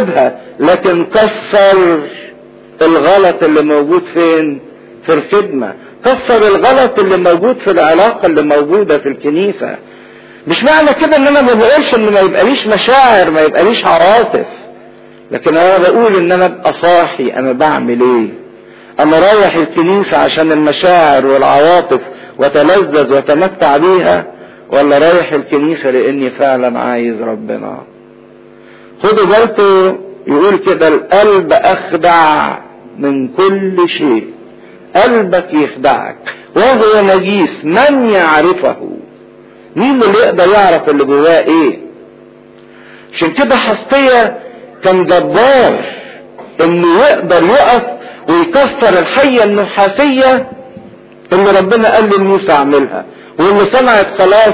يسيبها لكن كسر الغلط اللي موجود فين في الخدمة كسر الغلط اللي موجود في العلاقة اللي موجودة في الكنيسة مش معنى كده ان انا ما بقولش ان ما يبقاليش مشاعر ما يبقاليش عواطف لكن انا بقول ان انا ابقى صاحي انا بعمل ايه انا رايح الكنيسة عشان المشاعر والعواطف وتلذذ وتمتع بيها ولا رايح الكنيسة لاني فعلا عايز ربنا خدوا بالكم يقول كده القلب اخدع من كل شيء قلبك يخدعك وهو نجيس من يعرفه مين اللي يقدر يعرف اللي جواه ايه عشان كده حسقية كان جبار انه يقدر يقف ويكسر الحية النحاسية اللي ربنا قال لموسى اعملها واللي صنعت خلاص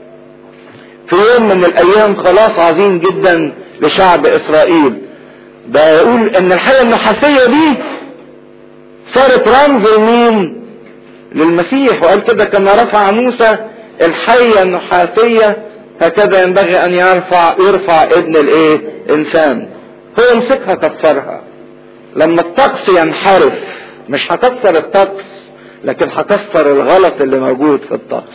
في يوم من الايام خلاص عظيم جدا لشعب اسرائيل ده يقول ان الحية النحاسية دي صارت رمز لمين للمسيح وقال كده كما رفع موسى الحية النحاسية هكذا ينبغي ان يرفع يرفع ابن الايه انسان هو يمسكها كسرها لما الطقس ينحرف مش هكسر الطقس لكن هكسر الغلط اللي موجود في الطقس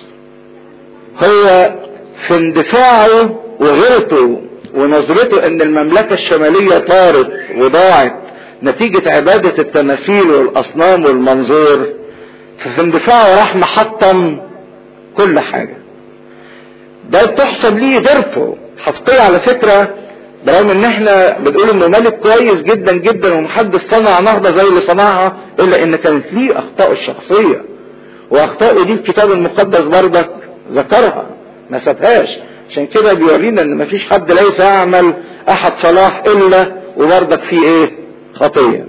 هو في اندفاعه وغيرته ونظرته ان المملكة الشمالية طارت وضاعت نتيجة عبادة التماثيل والاصنام والمنظور ففي اندفاعه راح محطم كل حاجة ده تحسب ليه غيرته حسقية على فكرة برغم ان احنا بنقول انه ملك كويس جدا جدا ومحدش صنع نهضة زي اللي صنعها الا ان كانت ليه اخطاء الشخصية واخطاءه دي الكتاب المقدس برضك ذكرها ما سابهاش عشان كده بيورينا ان مفيش حد ليس يعمل احد صلاح الا وبرضك فيه ايه خطية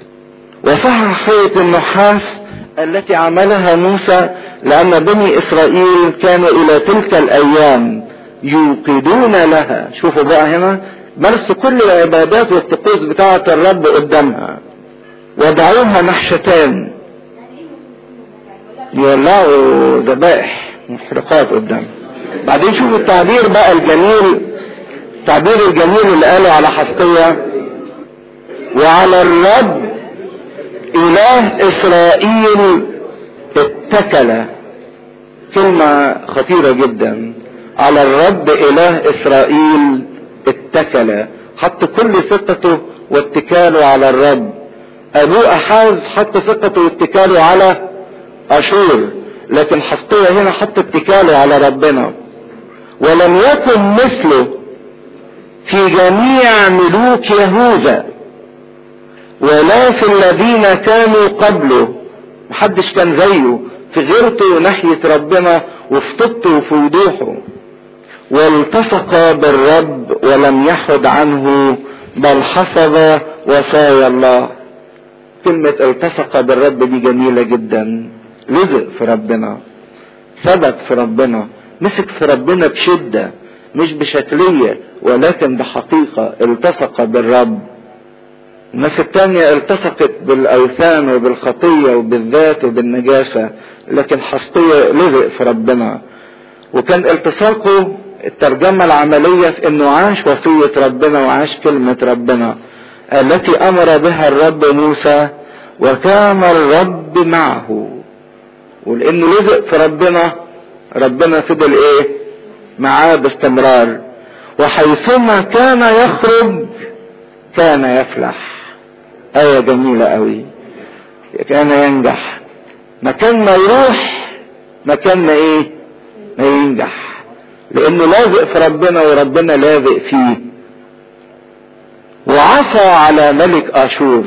وصح حية النحاس التي عملها موسى لأن بني إسرائيل كانوا إلى تلك الأيام يوقدون لها شوفوا بقى هنا مارسوا كل العبادات والطقوس بتاعة الرب قدامها ودعوها نحشتان يولعوا ذبائح محرقات قدامها بعدين شوفوا التعبير بقى الجميل التعبير الجميل اللي قاله على حسقية وعلى الرب اله اسرائيل اتكل كلمة خطيرة جدا على الرب اله اسرائيل اتكل حط كل ثقته واتكاله على الرب ابوه احاز حط ثقته واتكاله على اشور لكن حسقية هنا حط اتكاله على ربنا ولم يكن مثله في جميع ملوك يهوذا ولا في الذين كانوا قبله محدش كان زيه في غيرته ناحية ربنا وفي طبته وفي وضوحه والتصق بالرب ولم يحد عنه بل حفظ وصايا الله كلمة التصق بالرب دي جميلة جدا لزق في ربنا ثبت في ربنا مسك في ربنا بشدة مش بشكلية ولكن بحقيقة التصق بالرب الناس التانية التصقت بالأوثان وبالخطية وبالذات وبالنجاسة لكن حسقية لزق في ربنا وكان التصاقه الترجمة العملية في انه عاش وصية ربنا وعاش كلمة ربنا التي امر بها الرب موسى وكان الرب معه ولانه لزق في ربنا ربنا فضل ايه معاه باستمرار وحيثما كان يخرج كان يفلح آية جميلة قوي كان ينجح مكان ما يروح مكان ما ايه ما ينجح لانه لازق في ربنا وربنا لازق فيه وعصى على ملك اشور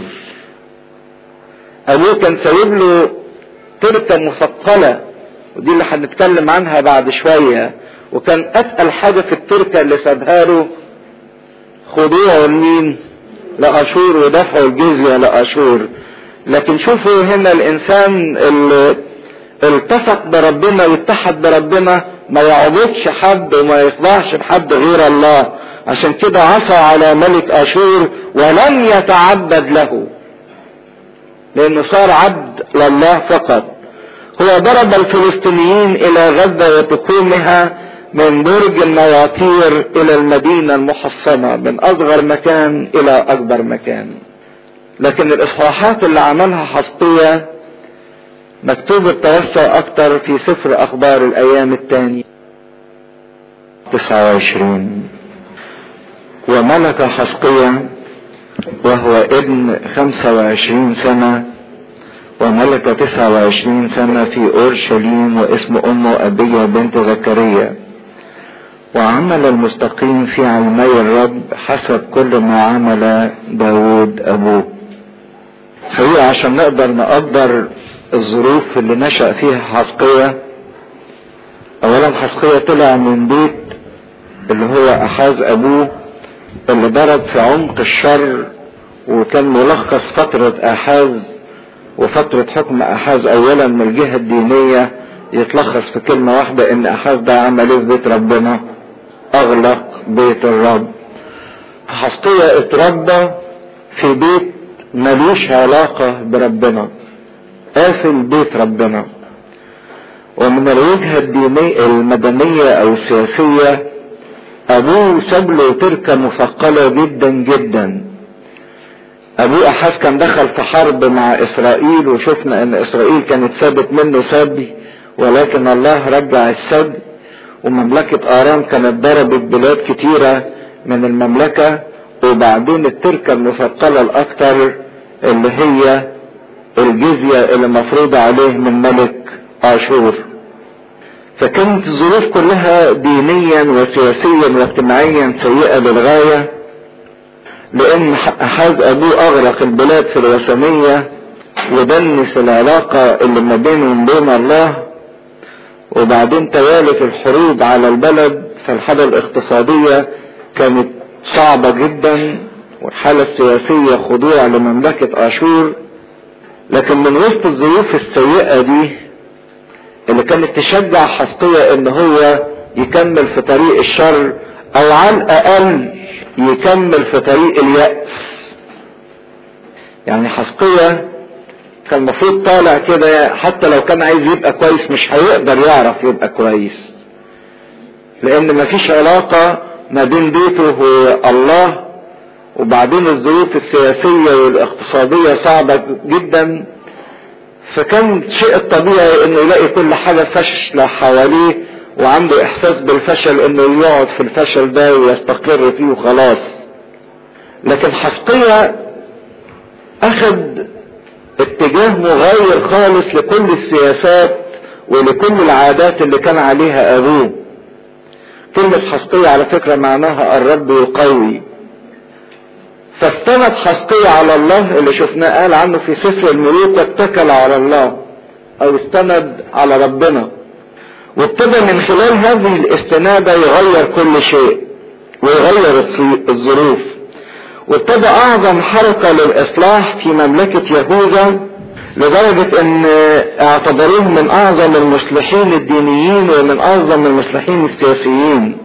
ابوه كان سايب له تركه مثقله ودي اللي هنتكلم عنها بعد شويه وكان اتقل حاجه في التركه اللي سابها له خضوعه لمين لاشور ودفعوا الجزيه لاشور لكن شوفوا هنا الانسان اللي التصق بربنا واتحد بربنا ما يعبدش حد وما يخضعش لحد غير الله عشان كده عصى على ملك اشور ولم يتعبد له لانه صار عبد لله فقط هو ضرب الفلسطينيين الى غزة وتقومها من برج النواطير الى المدينة المحصنة من اصغر مكان الى اكبر مكان لكن الاصلاحات اللي عملها حسقية مكتوب التوسع اكتر في سفر اخبار الايام الثاني 29 وملك حسقية وهو ابن 25 سنة وملك 29 سنة في اورشليم واسم امه ابية بنت زكريا وعمل المستقيم في عيني الرب حسب كل ما عمل داود ابوه حقيقة عشان نقدر نقدر الظروف اللي نشأ فيها حسقية اولا حسقية طلع من بيت اللي هو احاز ابوه اللي ضرب في عمق الشر وكان ملخص فترة احاز وفترة حكم احاز اولا من الجهة الدينية يتلخص في كلمة واحدة ان احاز ده عمل ايه في بيت ربنا اغلق بيت الرب حسقية اتربى في بيت ملوش علاقة بربنا قافل بيت ربنا ومن الوجهة الدينية المدنية او السياسية ابوه ساب له تركة مثقلة جدا جدا ابوه احاس كان دخل في حرب مع اسرائيل وشفنا ان اسرائيل كانت سابت منه سبي ولكن الله رجع السبي ومملكة ارام كانت ضربت بلاد كتيرة من المملكة وبعدين التركة المثقلة الاكثر اللي هي الجزية اللي مفروضة عليه من ملك اشور فكانت الظروف كلها دينيا وسياسيا واجتماعيا سيئة للغاية لان احاز ابوه اغرق البلاد في الوثنية ودنس العلاقة اللي ما بينه وبين الله وبعدين توالت الحروب على البلد فالحالة الاقتصادية كانت صعبة جدا والحالة السياسية خضوع لمملكة اشور لكن من وسط الظروف السيئة دي اللي كانت تشجع حسقية ان هو يكمل في طريق الشر او على الاقل يكمل في طريق اليأس يعني حسقية كان المفروض طالع كده حتى لو كان عايز يبقى كويس مش هيقدر يعرف يبقى كويس لان مفيش علاقة ما بين بيته والله وبعدين الظروف السياسية والاقتصادية صعبة جدا فكان شيء الطبيعي انه يلاقي كل حاجة فاشلة حواليه وعنده احساس بالفشل انه يقعد في الفشل ده ويستقر فيه وخلاص لكن حسقية اخذ اتجاه مغاير خالص لكل السياسات ولكل العادات اللي كان عليها ابوه كلمة حسقية على فكرة معناها الرب القوي فاستند حسقية على الله اللي شفناه قال عنه في سفر الملوك اتكل على الله او استند على ربنا وابتدى من خلال هذه الاستنادة يغير كل شيء ويغير الظروف وابتدى اعظم حركة للاصلاح في مملكة يهوذا لدرجة ان اعتبروه من اعظم المصلحين الدينيين ومن اعظم المصلحين السياسيين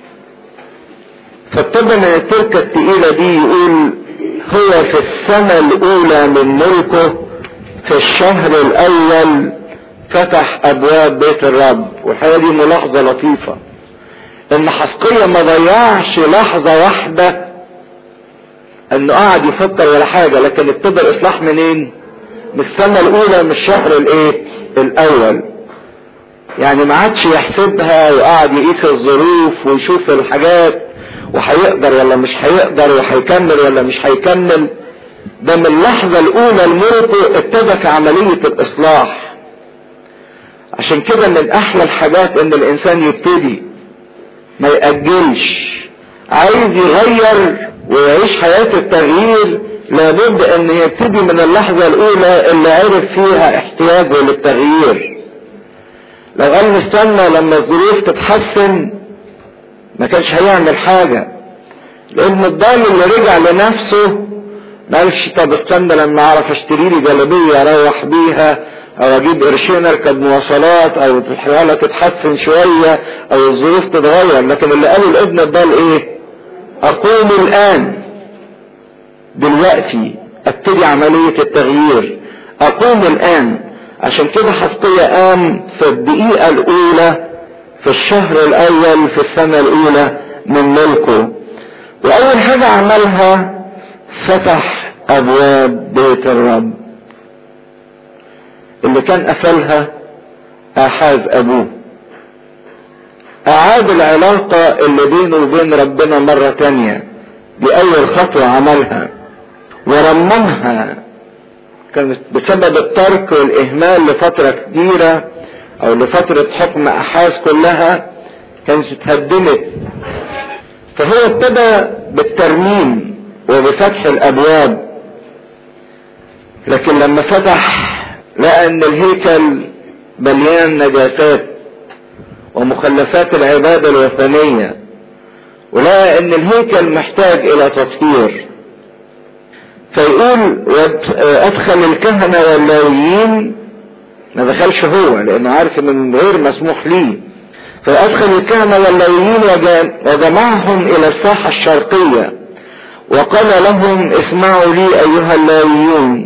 فابتدى من التركة التقيلة دي يقول هو في السنة الاولى من ملكه في الشهر الاول فتح ابواب بيت الرب والحقيقة دي ملاحظة لطيفة ان حسقية ما ضيعش لحظة واحدة انه قاعد يفكر ولا حاجة لكن ابتدى الاصلاح منين من السنة الاولى من الشهر الايه الاول يعني ما عادش يحسبها وقعد يقيس الظروف ويشوف الحاجات وهيقدر ولا مش هيقدر وهيكمل ولا مش هيكمل ده من اللحظة الاولى لملكه ابتدى في عملية الاصلاح عشان كده من احلى الحاجات ان الانسان يبتدي ما يأجلش عايز يغير ويعيش حياة التغيير لابد ان يبتدي من اللحظة الاولى اللي عرف فيها احتياجه للتغيير لو قال نستنى لما الظروف تتحسن ما كانش هيعمل حاجة لان الضال اللي رجع لنفسه ما قالش طب استنى لما اعرف اشتري لي جلابية اروح بيها او اجيب قرشين اركب مواصلات او الحالة تتحسن شوية او الظروف تتغير لكن اللي قاله الابن الضال ايه اقوم الان دلوقتي ابتدي عملية التغيير اقوم الان عشان كده حسقية قام في الدقيقة الاولى في الشهر الاول في السنة الاولى من ملكه واول حاجة عملها فتح ابواب بيت الرب اللي كان قفلها احاز ابوه اعاد العلاقة اللي بينه وبين ربنا مرة تانية دي اول خطوة عملها ورممها كانت بسبب الترك والاهمال لفترة كبيرة او لفترة حكم احاز كلها كانت اتهدمت فهو ابتدى بالترميم وبفتح الابواب لكن لما فتح لقى ان الهيكل مليان نجاسات ومخلفات العبادة الوثنية ولقى ان الهيكل محتاج الى تطهير فيقول ادخل الكهنة واللاويين ما دخلش هو لانه عارف ان غير مسموح ليه فادخل الكهنة واللاويين وجمعهم الى الساحة الشرقية وقال لهم اسمعوا لي ايها اللاويون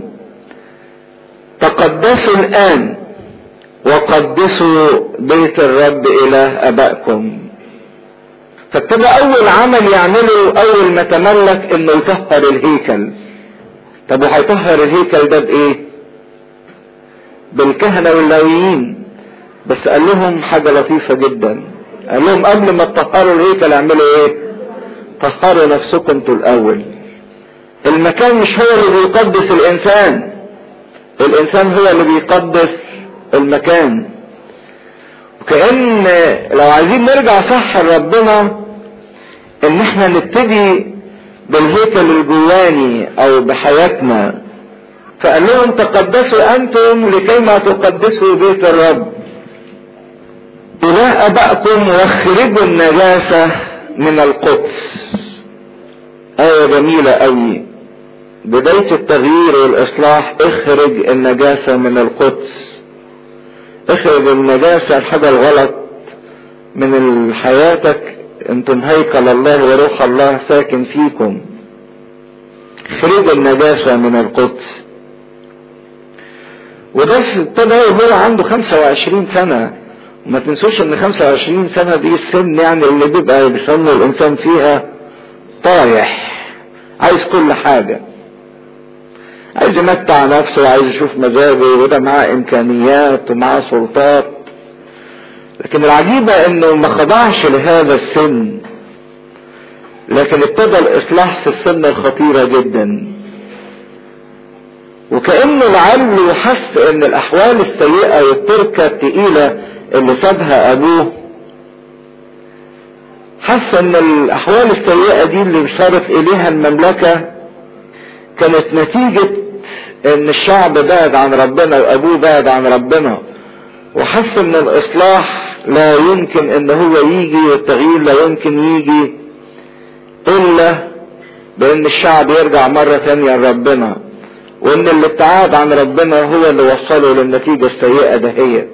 تقدسوا الان وقدسوا بيت الرب اله ابائكم فابتدى اول عمل يعمله اول ما تملك انه يطهر الهيكل طب وهيطهر الهيكل ده بايه بالكهنه واللاويين بس قال لهم حاجه لطيفه جدا قال لهم قبل ما تطهروا الهيكل اعملوا ايه طهروا نفسكم انتوا الاول المكان مش هو اللي بيقدس الانسان الانسان هو اللي بيقدس المكان وكأن لو عايزين نرجع صح لربنا ان احنا نبتدي بالهيكل الجواني او بحياتنا فقال لهم تقدسوا انتم لكي ما تقدسوا بيت الرب اله ابائكم واخرجوا النجاسة من القدس آية جميلة قوي بداية التغيير والإصلاح اخرج النجاسة من القدس اخرج النجاسة الحاجة الغلط من حياتك انتم هيكل الله وروح الله ساكن فيكم اخرج النجاسة من القدس وده ابتدى وهو عنده 25 سنة وما تنسوش ان 25 سنة دي السن يعني اللي بيبقى بيسموا الانسان فيها طايح عايز كل حاجة عايز يمتع نفسه وعايز يشوف مزاجه وده معاه امكانيات ومعاه سلطات لكن العجيبة انه ما خضعش لهذا السن لكن ابتدى الاصلاح في السن الخطيرة جدا وكأنه لعله حس ان الاحوال السيئة والتركة التقيلة اللي سابها ابوه حس ان الاحوال السيئة دي اللي صارت اليها المملكة كانت نتيجة ان الشعب بعد عن ربنا وابوه بعد عن ربنا وحس ان الاصلاح لا يمكن ان هو يجي والتغيير لا يمكن يجي الا بان الشعب يرجع مرة تانية لربنا وان الابتعاد عن ربنا هو اللي وصله للنتيجة السيئة دهيت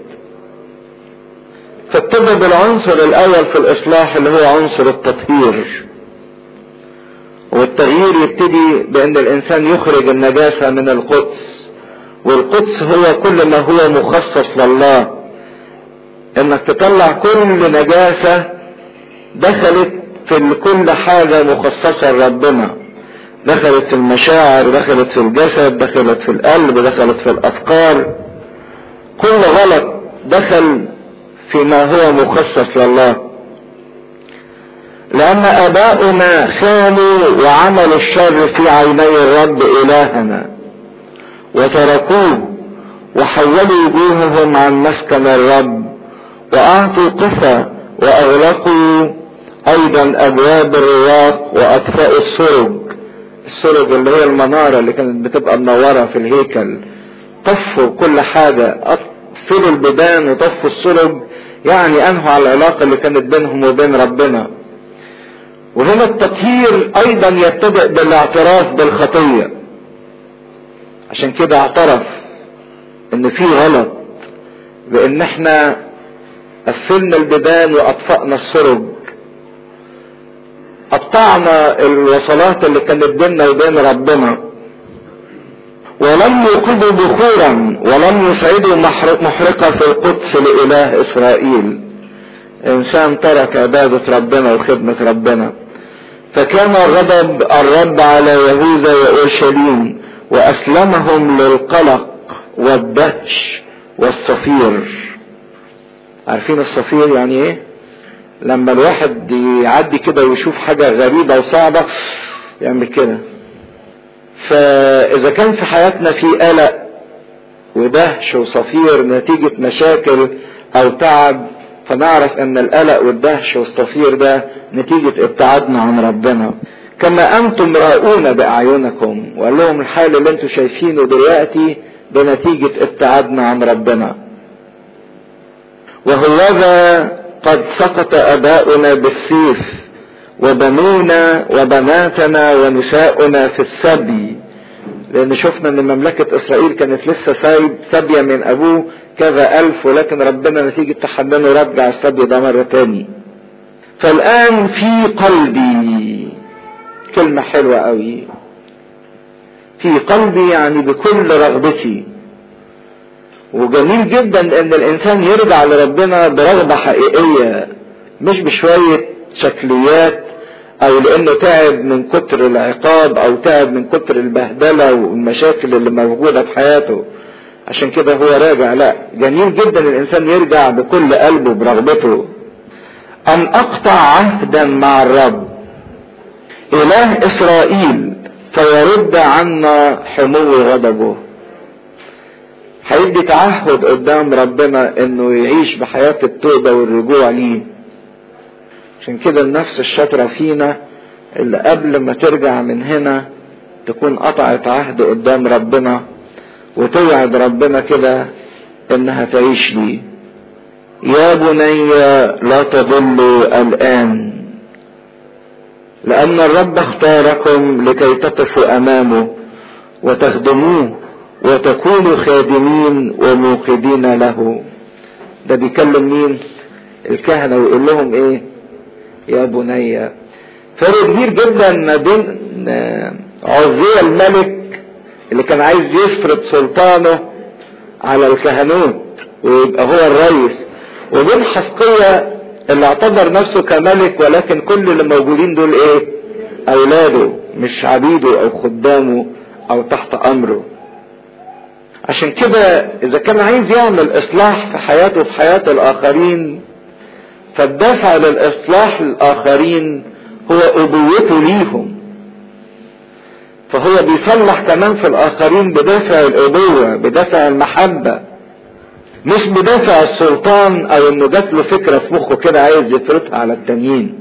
فابتدى بالعنصر الاول في الاصلاح اللي هو عنصر التطهير والتغيير يبتدي بان الانسان يخرج النجاسة من القدس والقدس هو كل ما هو مخصص لله انك تطلع كل نجاسة دخلت في كل حاجة مخصصة لربنا دخلت في المشاعر دخلت في الجسد دخلت في القلب دخلت في الافكار كل غلط دخل فيما هو مخصص لله لأن آباؤنا خانوا وعملوا الشر في عيني الرب إلهنا وتركوه وحولوا وجوههم عن مسكن الرب وأعطوا قفا وأغلقوا أيضا أبواب الرواق وأطفاء السرج السرج اللي هي المنارة اللي كانت بتبقى منورة في الهيكل طفوا كل حاجة قفلوا البيبان وطفوا السرج يعني أنهوا على العلاقة اللي كانت بينهم وبين ربنا وهنا التطهير ايضا يبتدئ بالاعتراف بالخطية عشان كده اعترف ان في غلط بان احنا قفلنا البيبان واطفأنا السرج قطعنا الوصلات اللي كانت بيننا وبين ربنا ولم يوقظوا بخورا ولم يسعدوا محرقة في القدس لإله إسرائيل انسان ترك عبادة ربنا وخدمة ربنا فكان غضب الرب على يهوذا واورشليم واسلمهم للقلق والدهش والصفير عارفين الصفير يعني ايه لما الواحد يعدي كده ويشوف حاجة غريبة وصعبة يعمل كده فاذا كان في حياتنا في قلق ودهش وصفير نتيجة مشاكل او تعب فنعرف ان القلق والدهش والصفير ده نتيجة ابتعادنا عن ربنا كما انتم راؤون باعينكم وقال لهم الحال اللي انتم شايفينه دلوقتي ده نتيجة ابتعادنا عن ربنا وهوذا قد سقط اباؤنا بالسيف وبنونا وبناتنا ونساؤنا في السبي لان شفنا ان مملكة اسرائيل كانت لسه سايب سبية من ابوه كذا الف ولكن ربنا نتيجة تحننه رجع السبي ده مرة تاني فالان في قلبي كلمة حلوة قوي في قلبي يعني بكل رغبتي وجميل جدا ان الانسان يرجع لربنا برغبة حقيقية مش بشوية شكليات او لانه تعب من كتر العقاب او تعب من كتر البهدلة والمشاكل اللي موجودة في حياته عشان كده هو راجع لا جميل جدا الانسان يرجع بكل قلبه برغبته ان اقطع عهدا مع الرب اله اسرائيل فيرد عنا حمو غضبه هيدي تعهد قدام ربنا انه يعيش بحياة التوبة والرجوع ليه عشان كده النفس الشاطرة فينا اللي قبل ما ترجع من هنا تكون قطعت عهد قدام ربنا وتوعد ربنا كده انها تعيش ليه يا بني لا تضلوا الان لان الرب اختاركم لكي تقفوا امامه وتخدموه وتكونوا خادمين وموقدين له ده بيكلم مين الكهنة ويقول لهم ايه يا بني فرق كبير جدا ما بين عزية الملك اللي كان عايز يفرض سلطانه على الكهنوت ويبقى هو الرئيس وبين حسقية اللي اعتبر نفسه كملك ولكن كل اللي موجودين دول ايه اولاده مش عبيده او خدامه او تحت امره عشان كده اذا كان عايز يعمل اصلاح في حياته في حياة الاخرين فالدافع للاصلاح للاخرين هو ابوته ليهم فهو بيصلح كمان في الاخرين بدافع الابوة بدافع المحبة مش بدافع السلطان او انه جات له فكرة في مخه كده عايز يفرضها على التانيين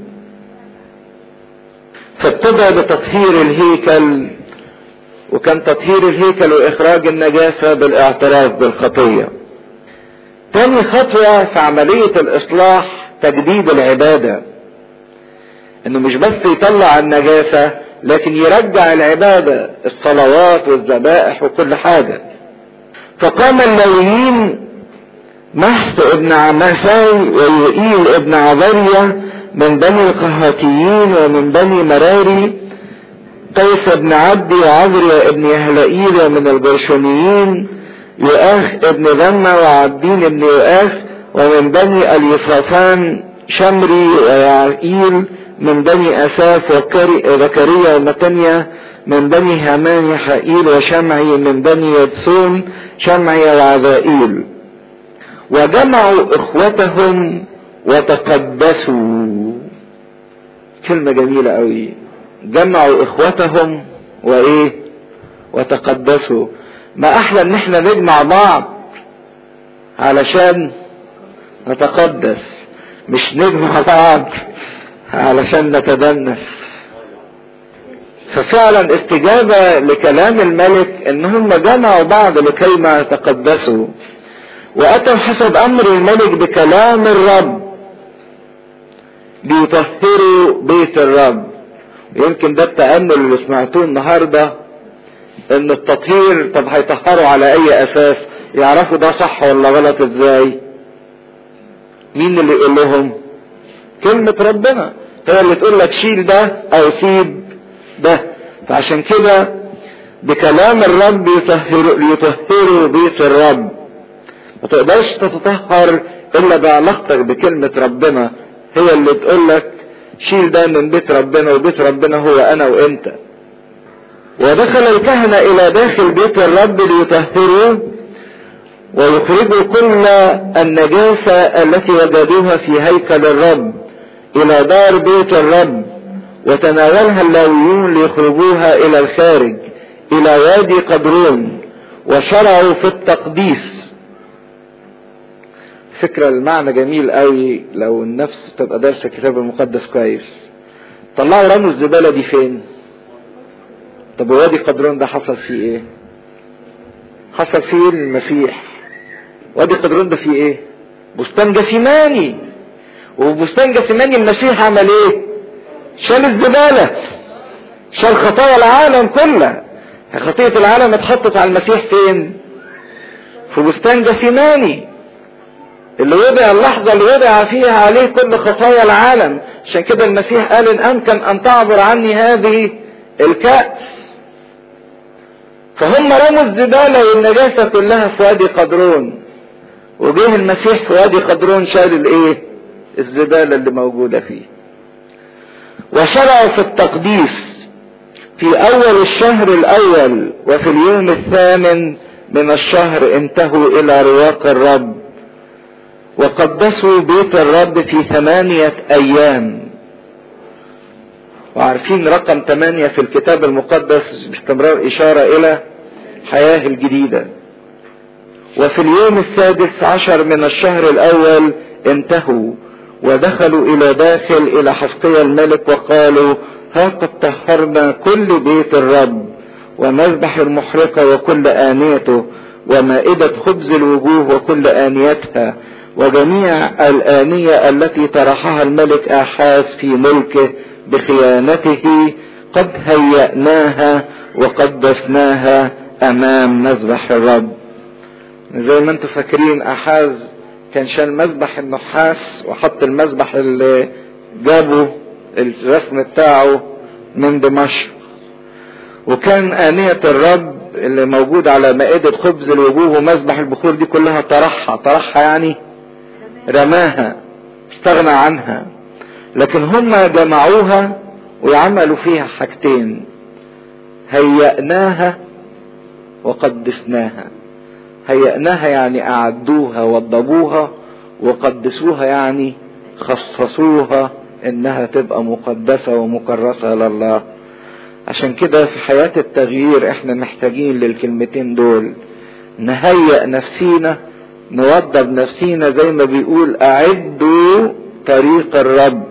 فابتدى بتطهير الهيكل وكان تطهير الهيكل واخراج النجاسة بالاعتراف بالخطية تاني خطوة في عملية الاصلاح تجديد العبادة انه مش بس يطلع النجاسة لكن يرجع العبادة الصلوات والذبائح وكل حاجة فقام اللويين محس ابن عمساي ويؤيل ابن عذرية من بني القهاتيين ومن بني مراري قيس بن عبدي وعذريا ابن يهلئيل ومن الجرشونيين يؤاخ ابن ذمة وعبدين ابن يؤاخ ومن بني اليصافان شمري ويعقيل من بني أساف وزكريا ومتنيا من بني هامان يحائيل وشمعي من بني يدسون شمعي وعذائيل وجمعوا اخوتهم وتقدسوا كلمة جميلة قوي جمعوا اخوتهم وايه وتقدسوا ما احلى ان احنا نجمع بعض علشان نتقدس مش نجمع بعض علشان نتدنس ففعلا استجابة لكلام الملك ان هم جمعوا بعض لكي ما يتقدسوا واتوا حسب امر الملك بكلام الرب ليطهروا بيت الرب يمكن ده التأمل اللي سمعتوه النهاردة ان التطهير طب هيطهروا على اي اساس يعرفوا ده صح ولا غلط ازاي مين اللي يقول لهم كلمة ربنا هي اللي تقول لك شيل ده او سيب ده فعشان كده بكلام الرب يطهروا يطهروا بيت الرب ما تقدرش تتطهر الا بعلاقتك بكلمة ربنا هي اللي تقول لك شيل ده من بيت ربنا وبيت ربنا هو انا وانت ودخل الكهنة الى داخل بيت الرب ليطهروه ويخرجوا كل النجاسة التي وجدوها في هيكل الرب الى دار بيت الرب وتناولها اللاويون ليخرجوها الى الخارج الى وادي قدرون وشرعوا في التقديس فكرة المعنى جميل قوي لو النفس تبقى دارسة الكتاب المقدس كويس طلعوا رموا الزبالة دي فين طب وادي قدرون ده حصل فيه ايه حصل فيه المسيح وادي قدرون ده فيه ايه بستان جسيماني وبستان جسيماني المسيح عمل ايه شال الزبالة شال خطايا العالم كلها خطية العالم اتحطت على المسيح فين في بستان جسيماني اللي وضع اللحظة اللي وضع فيها عليه كل خطايا العالم عشان كده المسيح قال ان امكن ان تعبر عني هذه الكأس فهم رموا الزبالة والنجاسة كلها في وادي قدرون وجه المسيح في وادي قدرون شال الايه الزبالة اللي موجودة فيه وشرعوا في التقديس في اول الشهر الاول وفي اليوم الثامن من الشهر انتهوا الى رواق الرب وقدسوا بيت الرب في ثمانية ايام وعارفين رقم ثمانية في الكتاب المقدس باستمرار اشارة الى الحياة الجديدة وفي اليوم السادس عشر من الشهر الاول انتهوا ودخلوا الى داخل الى حفقية الملك وقالوا ها قد طهرنا كل بيت الرب ومذبح المحرقة وكل آنيته ومائدة خبز الوجوه وكل آنيتها وجميع الآنية التي طرحها الملك آحاز في ملكه بخيانته قد هيأناها وقدسناها أمام مذبح الرب زي ما انتم فاكرين آحاز كان شال مذبح النحاس وحط المذبح اللي جابه الرسم بتاعه من دمشق وكان آنية الرب اللي موجود على مائدة خبز الوجوه ومذبح البخور دي كلها طرحها طرحها يعني رماها استغنى عنها لكن هم جمعوها وعملوا فيها حاجتين هيأناها وقدسناها هيأناها يعني أعدوها وضبوها وقدسوها يعني خصصوها انها تبقى مقدسة ومكرسة لله عشان كده في حياة التغيير احنا محتاجين للكلمتين دول نهيئ نفسينا نوضب نفسينا زي ما بيقول اعدوا طريق الرب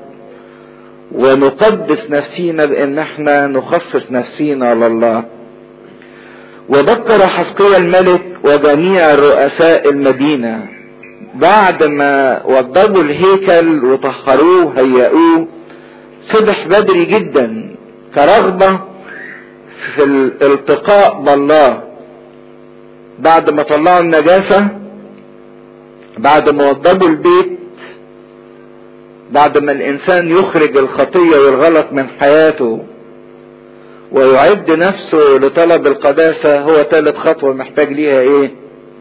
ونقدس نفسينا بان احنا نخصص نفسينا لله وذكر حسقيا الملك وجميع رؤساء المدينة بعد ما وضبوا الهيكل وطهروه هيئوه صبح بدري جدا كرغبة في الالتقاء بالله بعد ما طلعوا النجاسة بعد ما وضبوا البيت بعد ما الانسان يخرج الخطية والغلط من حياته ويعد نفسه لطلب القداسة هو ثالث خطوة محتاج ليها ايه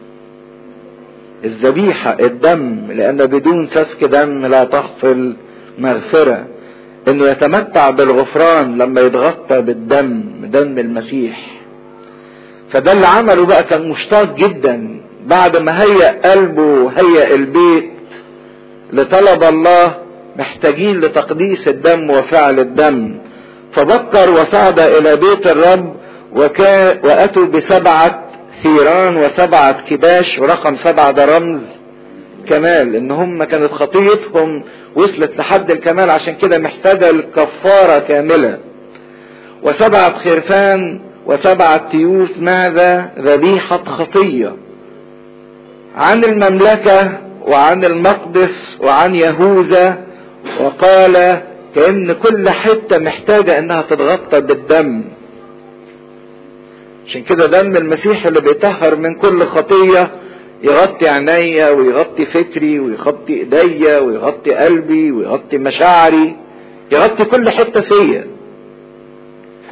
الذبيحة الدم لان بدون سفك دم لا تحصل مغفرة انه يتمتع بالغفران لما يتغطى بالدم دم المسيح فده اللي عمله بقى كان مشتاق جدا بعد ما هيأ قلبه وهيأ البيت لطلب الله محتاجين لتقديس الدم وفعل الدم فبكر وصعد الى بيت الرب وكا واتوا بسبعة ثيران وسبعة كباش ورقم سبعة ده رمز كمال ان هم كانت خطيتهم وصلت لحد الكمال عشان كده محتاجة الكفارة كاملة وسبعة خرفان وسبعة تيوس ماذا ذبيحة خطية عن المملكة وعن المقدس وعن يهوذا وقال كأن كل حتة محتاجة انها تتغطى بالدم عشان كده دم المسيح اللي بيطهر من كل خطية يغطي عينيا ويغطي فكري ويغطي ايديا ويغطي قلبي ويغطي مشاعري يغطي كل حتة فيا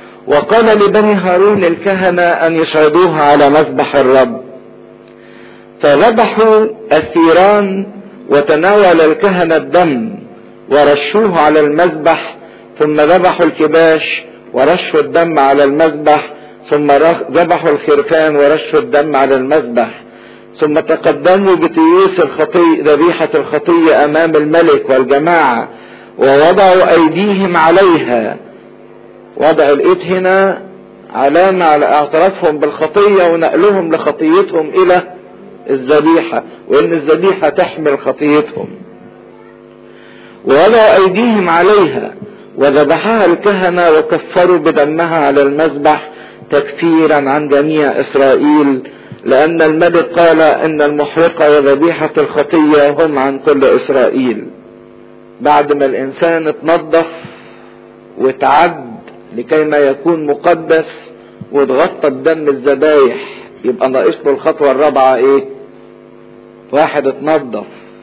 وقال لبني هارون الكهنة ان يصعدوها على مذبح الرب فذبحوا الثيران وتناول الكهنة الدم ورشوه على المذبح ثم ذبحوا الكباش ورشوا الدم على المذبح ثم ذبحوا الخرفان ورشوا الدم على المذبح ثم تقدموا بتيوس الخطي ذبيحة الخطية أمام الملك والجماعة ووضعوا أيديهم عليها وضع الإيد هنا علامة على اعترافهم بالخطية ونقلهم لخطيتهم إلى الذبيحة وإن الذبيحة تحمل خطيتهم ووضعوا أيديهم عليها وذبحها الكهنة وكفروا بدمها على المذبح تكفيرا عن جميع إسرائيل لأن الملك قال إن المحرقة وذبيحة الخطية هم عن كل إسرائيل بعد ما الإنسان اتنظف وتعد لكي ما يكون مقدس واتغطى بدم الذبايح يبقى ناقص له الخطوة الرابعة ايه؟ واحد اتنظف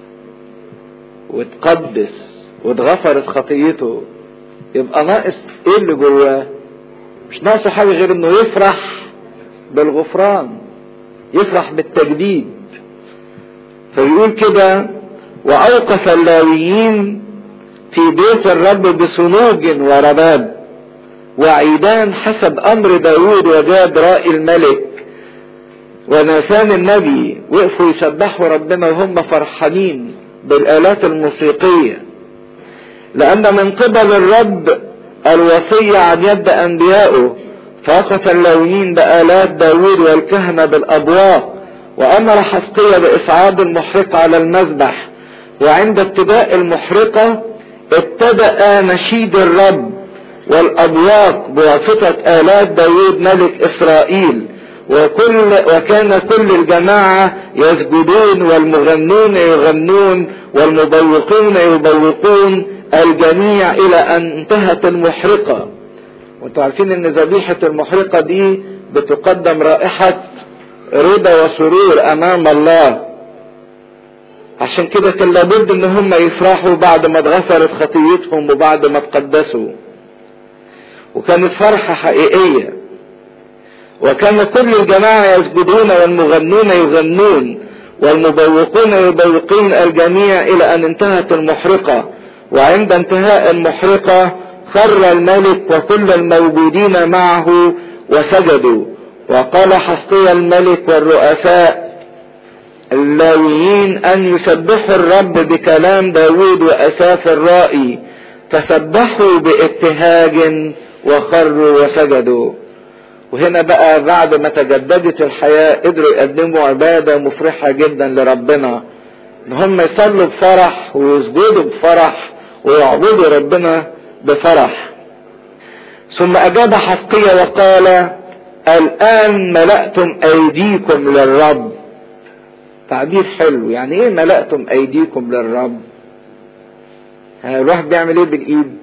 واتقدس واتغفرت خطيته يبقى ناقص ايه اللي جواه؟ مش ناقصه حاجة غير انه يفرح بالغفران يفرح بالتجديد فيقول كده واوقف اللاويين في بيت الرب بصنوج ورباب وعيدان حسب امر داود وجاد رائي الملك وناسان النبي وقفوا يسبحوا ربنا وهم فرحانين بالالات الموسيقيه لان من قبل الرب الوصيه عن يد انبيائه فوقف اللاويين بآلات داود والكهنة بالأبواق وأمر حسقية بإصعاد المحرقة على المذبح وعند ابتداء المحرقة ابتدأ نشيد الرب والأبواق بواسطة آلات داود ملك إسرائيل وكل وكان كل الجماعة يسجدون والمغنون يغنون والمبوقون يبوقون الجميع إلى أن انتهت المحرقة وانتوا عارفين ان ذبيحة المحرقة دي بتقدم رائحة رضا وسرور امام الله عشان كده كان لابد ان هم يفرحوا بعد ما اتغفرت خطيتهم وبعد ما تقدسوا وكانت فرحة حقيقية وكان كل الجماعة يسجدون والمغنون يغنون والمبوقون يبوقون الجميع الى ان انتهت المحرقة وعند انتهاء المحرقة خر الملك وكل الموجودين معه وسجدوا وقال حسقي الملك والرؤساء اللاويين ان يسبحوا الرب بكلام داود واساف الرائي فسبحوا بابتهاج وخروا وسجدوا وهنا بقى بعد ما تجددت الحياة قدروا يقدموا عبادة مفرحة جدا لربنا ان هم يصلوا بفرح ويسجدوا بفرح ويعبدوا ربنا بفرح ثم اجاب حسقية وقال الان ملأتم ايديكم للرب تعبير حلو يعني ايه ملأتم ايديكم للرب الواحد بيعمل ايه بالايد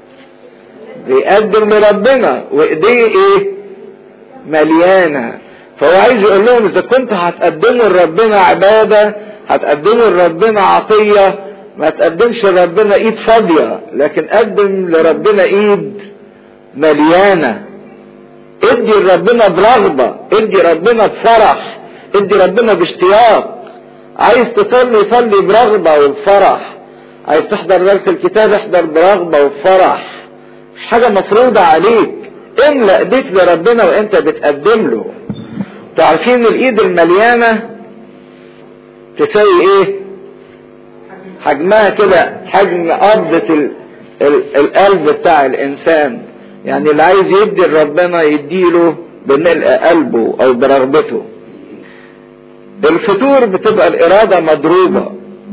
بيقدم لربنا وايديه ايه مليانة فهو عايز يقول لهم اذا كنت هتقدموا لربنا عبادة هتقدموا لربنا عطية ما تقدمش لربنا ايد فاضية لكن قدم لربنا ايد مليانة ادي لربنا برغبة ادي ربنا بفرح ادي ربنا باشتياق عايز تصلي صلي برغبة وبفرح عايز تحضر درس الكتاب احضر برغبة وبفرح مش حاجة مفروضة عليك املأ ايديك لربنا وانت بتقدم له تعرفين الايد المليانة تساوي ايه حجمها كده حجم قبضة ال... ال... القلب بتاع الانسان يعني اللي عايز يدي لربنا يديله بملء قلبه او برغبته الفتور بتبقى الارادة مضروبة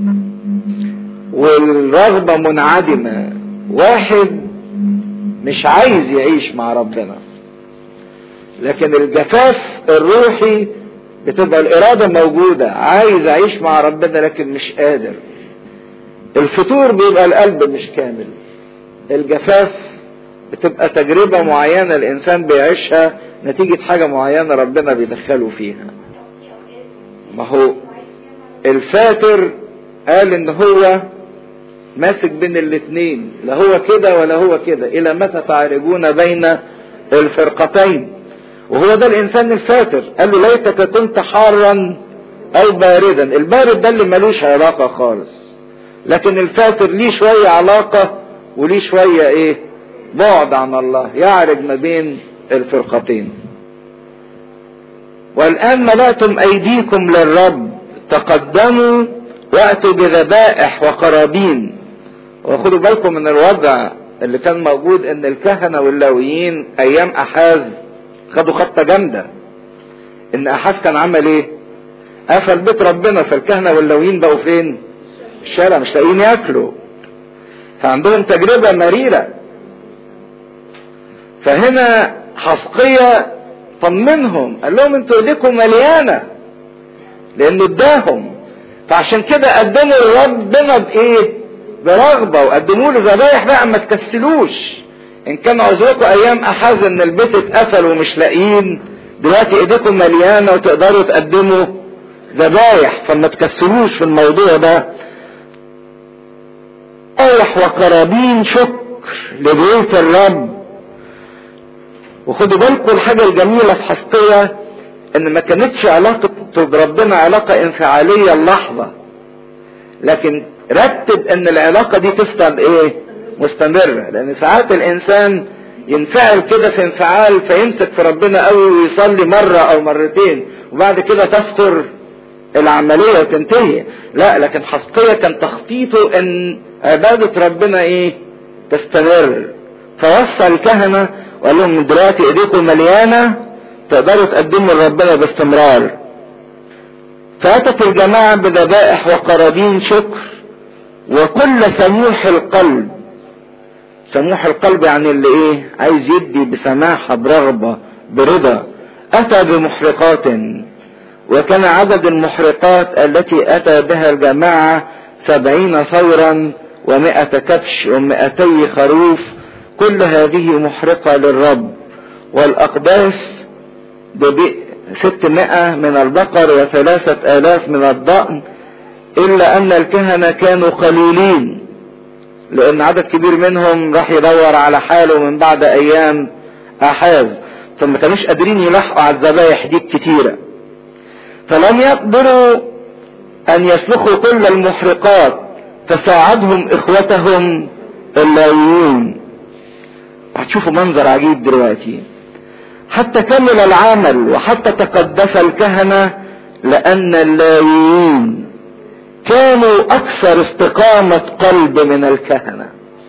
والرغبة منعدمة واحد مش عايز يعيش مع ربنا لكن الجفاف الروحي بتبقى الإرادة موجودة عايز أعيش مع ربنا لكن مش قادر الفتور بيبقى القلب مش كامل الجفاف بتبقى تجربة معينة الإنسان بيعيشها نتيجة حاجة معينة ربنا بيدخله فيها ما هو الفاتر قال ان هو ماسك بين الاثنين لا هو كده ولا هو كده الى متى تعرجون بين الفرقتين وهو ده الانسان الفاتر قال له ليتك كنت حارا او باردا البارد ده اللي ملوش علاقة خالص لكن الفاتر ليه شوية علاقة وليه شوية ايه بعد عن الله يعرج ما بين الفرقتين والان ملأتم ايديكم للرب تقدموا واتوا بذبائح وقرابين وخدوا بالكم من الوضع اللي كان موجود ان الكهنة واللاويين ايام احاز خدوا خطة جامدة ان احاز كان عمل ايه قفل بيت ربنا فالكهنة واللاويين بقوا فين الشارع مش لاقيين ياكلوا فعندهم تجربة مريرة فهنا حسقية طمنهم قال لهم انتوا ايديكم مليانة لانه اداهم فعشان كده قدموا ربنا بايه برغبة وقدموا له ذبايح بقى ما تكسلوش ان كان عذركم ايام احاز ان البيت اتقفل ومش لاقيين دلوقتي ايديكم مليانة وتقدروا تقدموا ذبايح فما تكسلوش في الموضوع ده ذبايح وقرابين شكر لبيت الرب وخدوا بالكم الحاجة الجميلة في حسقية ان ما كانتش علاقة بربنا علاقة انفعالية اللحظة لكن رتب ان العلاقة دي تفضل ايه مستمرة لان ساعات الانسان ينفعل كده في انفعال فيمسك في ربنا قوي ويصلي مرة او مرتين وبعد كده تفتر العملية وتنتهي لا لكن حسقية كان تخطيطه ان عبادة ربنا ايه تستمر فوصى الكهنة وقال لهم دلوقتي ايديكم مليانة تقدروا تقدموا لربنا باستمرار فاتت الجماعة بذبائح وقرابين شكر وكل سموح القلب سموح القلب يعني اللي ايه عايز يدي بسماحة برغبة برضا اتى بمحرقات وكان عدد المحرقات التي اتى بها الجماعة سبعين ثورا ومائة كبش ومائتي خروف كل هذه محرقة للرب والأقداس ستمائة من البقر وثلاثة آلاف من الضأن إلا أن الكهنة كانوا قليلين لأن عدد كبير منهم راح يدور على حاله من بعد أيام أحاز فما كانوش قادرين يلحقوا على الذبايح دي الكتيرة فلم يقدروا أن يسلخوا كل المحرقات فساعدهم إخوتهم اللاويون هتشوفوا منظر عجيب دلوقتي حتى كمل العمل وحتى تقدس الكهنة لأن اللاويين كانوا أكثر استقامة قلب من الكهنة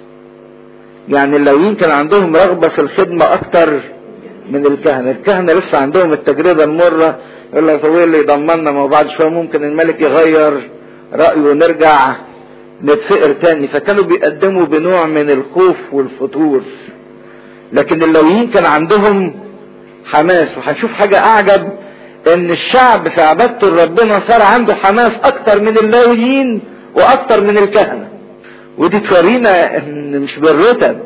يعني اللاويين كان عندهم رغبة في الخدمة أكتر من الكهنة الكهنة لسه عندهم التجربة المرة يقول لك طويل اللي يضمننا ما بعد شوية ممكن الملك يغير رأيه ونرجع نتفقر تاني فكانوا بيقدموا بنوع من الخوف والفتور لكن اللويين كان عندهم حماس وهنشوف حاجة اعجب ان الشعب في عبادته لربنا صار عنده حماس اكتر من اللاويين واكتر من الكهنة ودي تورينا ان مش بالرتب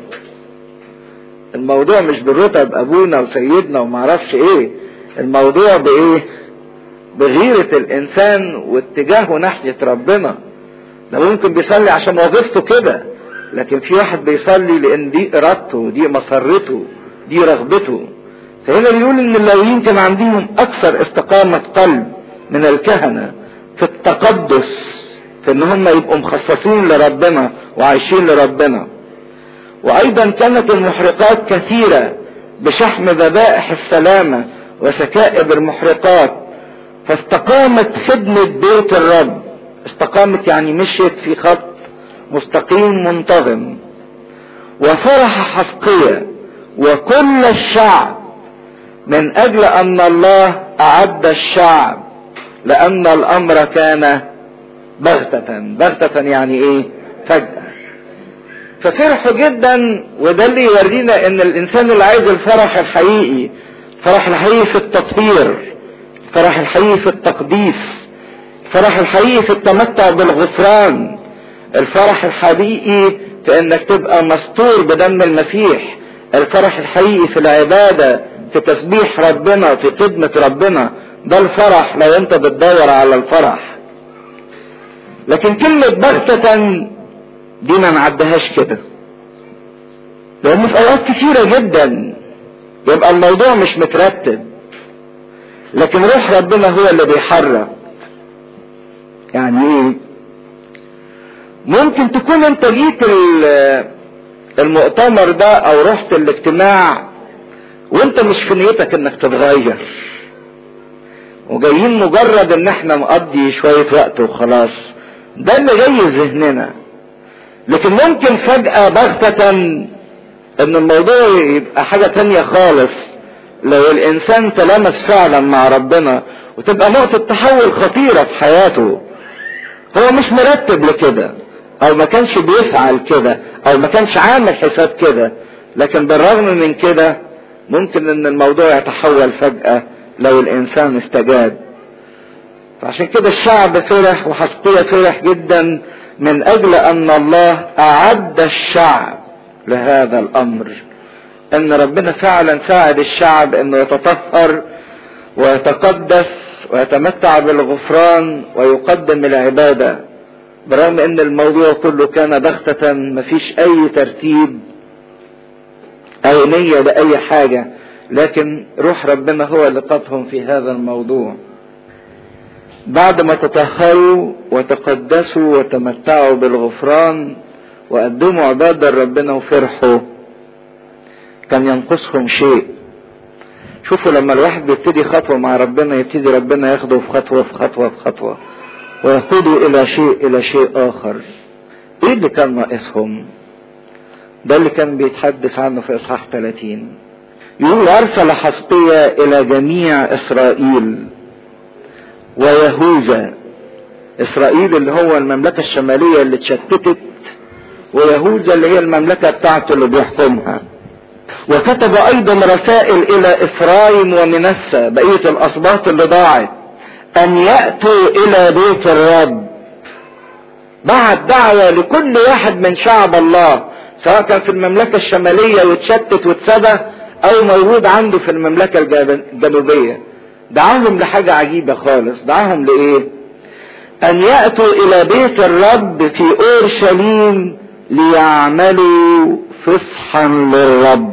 الموضوع مش بالرتب ابونا وسيدنا ومعرفش ايه الموضوع بايه بغيرة الانسان واتجاهه ناحية ربنا ده ممكن بيصلي عشان وظيفته كده لكن في واحد بيصلي لان دي ارادته دي مسرته دي رغبته فهنا بيقول ان اللاويين كان عندهم اكثر استقامة قلب من الكهنة في التقدس في ان هم يبقوا مخصصين لربنا وعايشين لربنا وايضا كانت المحرقات كثيرة بشحم ذبائح السلامة وسكائب المحرقات فاستقامت خدمة بيت الرب استقامت يعني مشيت في خط مستقيم منتظم وفرح حفقية وكل الشعب من اجل ان الله اعد الشعب لان الامر كان بغتة بغتة يعني ايه فجأة ففرحوا جدا وده اللي يورينا ان الانسان اللي عايز الفرح الحقيقي الفرح الحقيقي في التطهير الفرح الحقيقي في التقديس الفرح الحقيقي في التمتع بالغفران الفرح الحقيقي في انك تبقى مستور بدم المسيح الفرح الحقيقي في العبادة في تسبيح ربنا في خدمة ربنا ده الفرح لو انت بتدور على الفرح لكن كلمة بغتة دي ما نعدهاش كده لان في اوقات كتيرة جدا يبقى الموضوع مش مترتب لكن روح ربنا هو اللي بيحرك يعني ايه ممكن تكون انت جيت المؤتمر ده او رحت الاجتماع وانت مش في نيتك انك تتغير وجايين مجرد ان احنا نقضي شوية وقت وخلاص ده اللي جاي ذهننا لكن ممكن فجأة بغتة ان الموضوع يبقى حاجة تانية خالص لو الانسان تلامس فعلا مع ربنا وتبقى نقطة تحول خطيرة في حياته هو مش مرتب لكده او ما كانش بيسعى لكده او ما كانش عامل حساب كده لكن بالرغم من كده ممكن ان الموضوع يتحول فجأة لو الانسان استجاب فعشان كده الشعب فرح وحسقية فرح جدا من اجل ان الله اعد الشعب لهذا الامر ان ربنا فعلا ساعد الشعب انه يتطهر ويتقدس ويتمتع بالغفران ويقدم العباده برغم ان الموضوع كله كان بغتة مفيش اي ترتيب او نية لأي حاجة لكن روح ربنا هو اللي قادهم في هذا الموضوع بعد ما تطهروا وتقدسوا وتمتعوا بالغفران وقدموا عبادة لربنا وفرحوا كان ينقصهم شيء شوفوا لما الواحد بيبتدي خطوة مع ربنا يبتدي ربنا ياخده في خطوة في خطوة في خطوة ويقودوا الى شيء الى شيء اخر ايه اللي كان ناقصهم ده اللي كان بيتحدث عنه في اصحاح 30 يقول ارسل حسقية الى جميع اسرائيل ويهوذا اسرائيل اللي هو المملكة الشمالية اللي اتشتتت ويهوذا اللي هي المملكة بتاعته اللي بيحكمها وكتب ايضا رسائل الى افرايم ومنسى بقية الاسباط اللي ضاعت ان يأتوا الى بيت الرب بعت دعوة لكل واحد من شعب الله سواء كان في المملكة الشمالية واتشتت واتسبى او موجود عنده في المملكة الجنوبية دعاهم لحاجة عجيبة خالص دعاهم لايه ان يأتوا الى بيت الرب في اورشليم ليعملوا فصحا للرب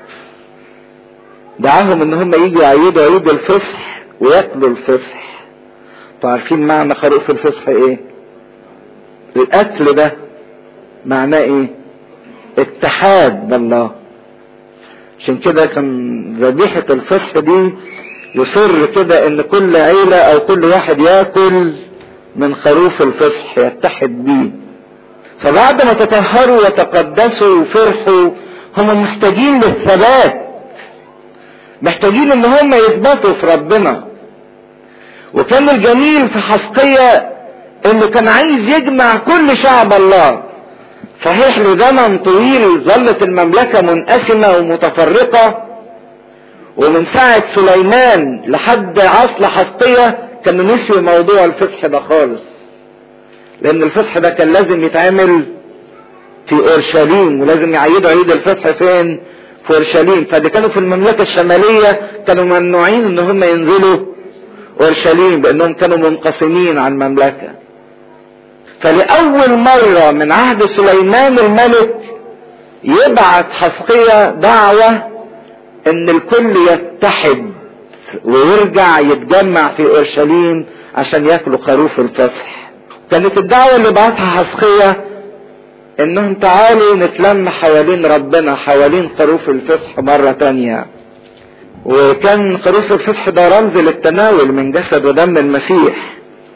دعاهم ان هم يجوا يعيدوا عيد الفصح وياكلوا الفصح عارفين معنى خروف الفصح ايه الاكل ده معناه ايه اتحاد بالله عشان كده كان ذبيحة الفصح دي يصر كده ان كل عيلة او كل واحد ياكل من خروف الفصح يتحد بيه فبعد ما تطهروا وتقدسوا وفرحوا هم محتاجين للثبات محتاجين ان هم يثبتوا في ربنا وكان الجميل في حسقية انه كان عايز يجمع كل شعب الله صحيح لزمن طويل ظلت المملكة منقسمة ومتفرقة ومن ساعة سليمان لحد عصر حسقية كانوا نسيوا موضوع الفصح ده خالص لان الفصح ده كان لازم يتعمل في اورشليم ولازم يعيدوا عيد الفصح فين في اورشليم فاللي كانوا في المملكة الشمالية كانوا ممنوعين ان هم ينزلوا اورشليم بانهم كانوا منقسمين عن المملكة فلأول مرة من عهد سليمان الملك يبعت حسقية دعوة ان الكل يتحد ويرجع يتجمع في اورشليم عشان ياكلوا خروف الفصح كانت الدعوة اللي بعتها حسقية انهم تعالوا نتلم حوالين ربنا حوالين خروف الفصح مرة تانية وكان خروف الفصح ده رمز للتناول من جسد ودم المسيح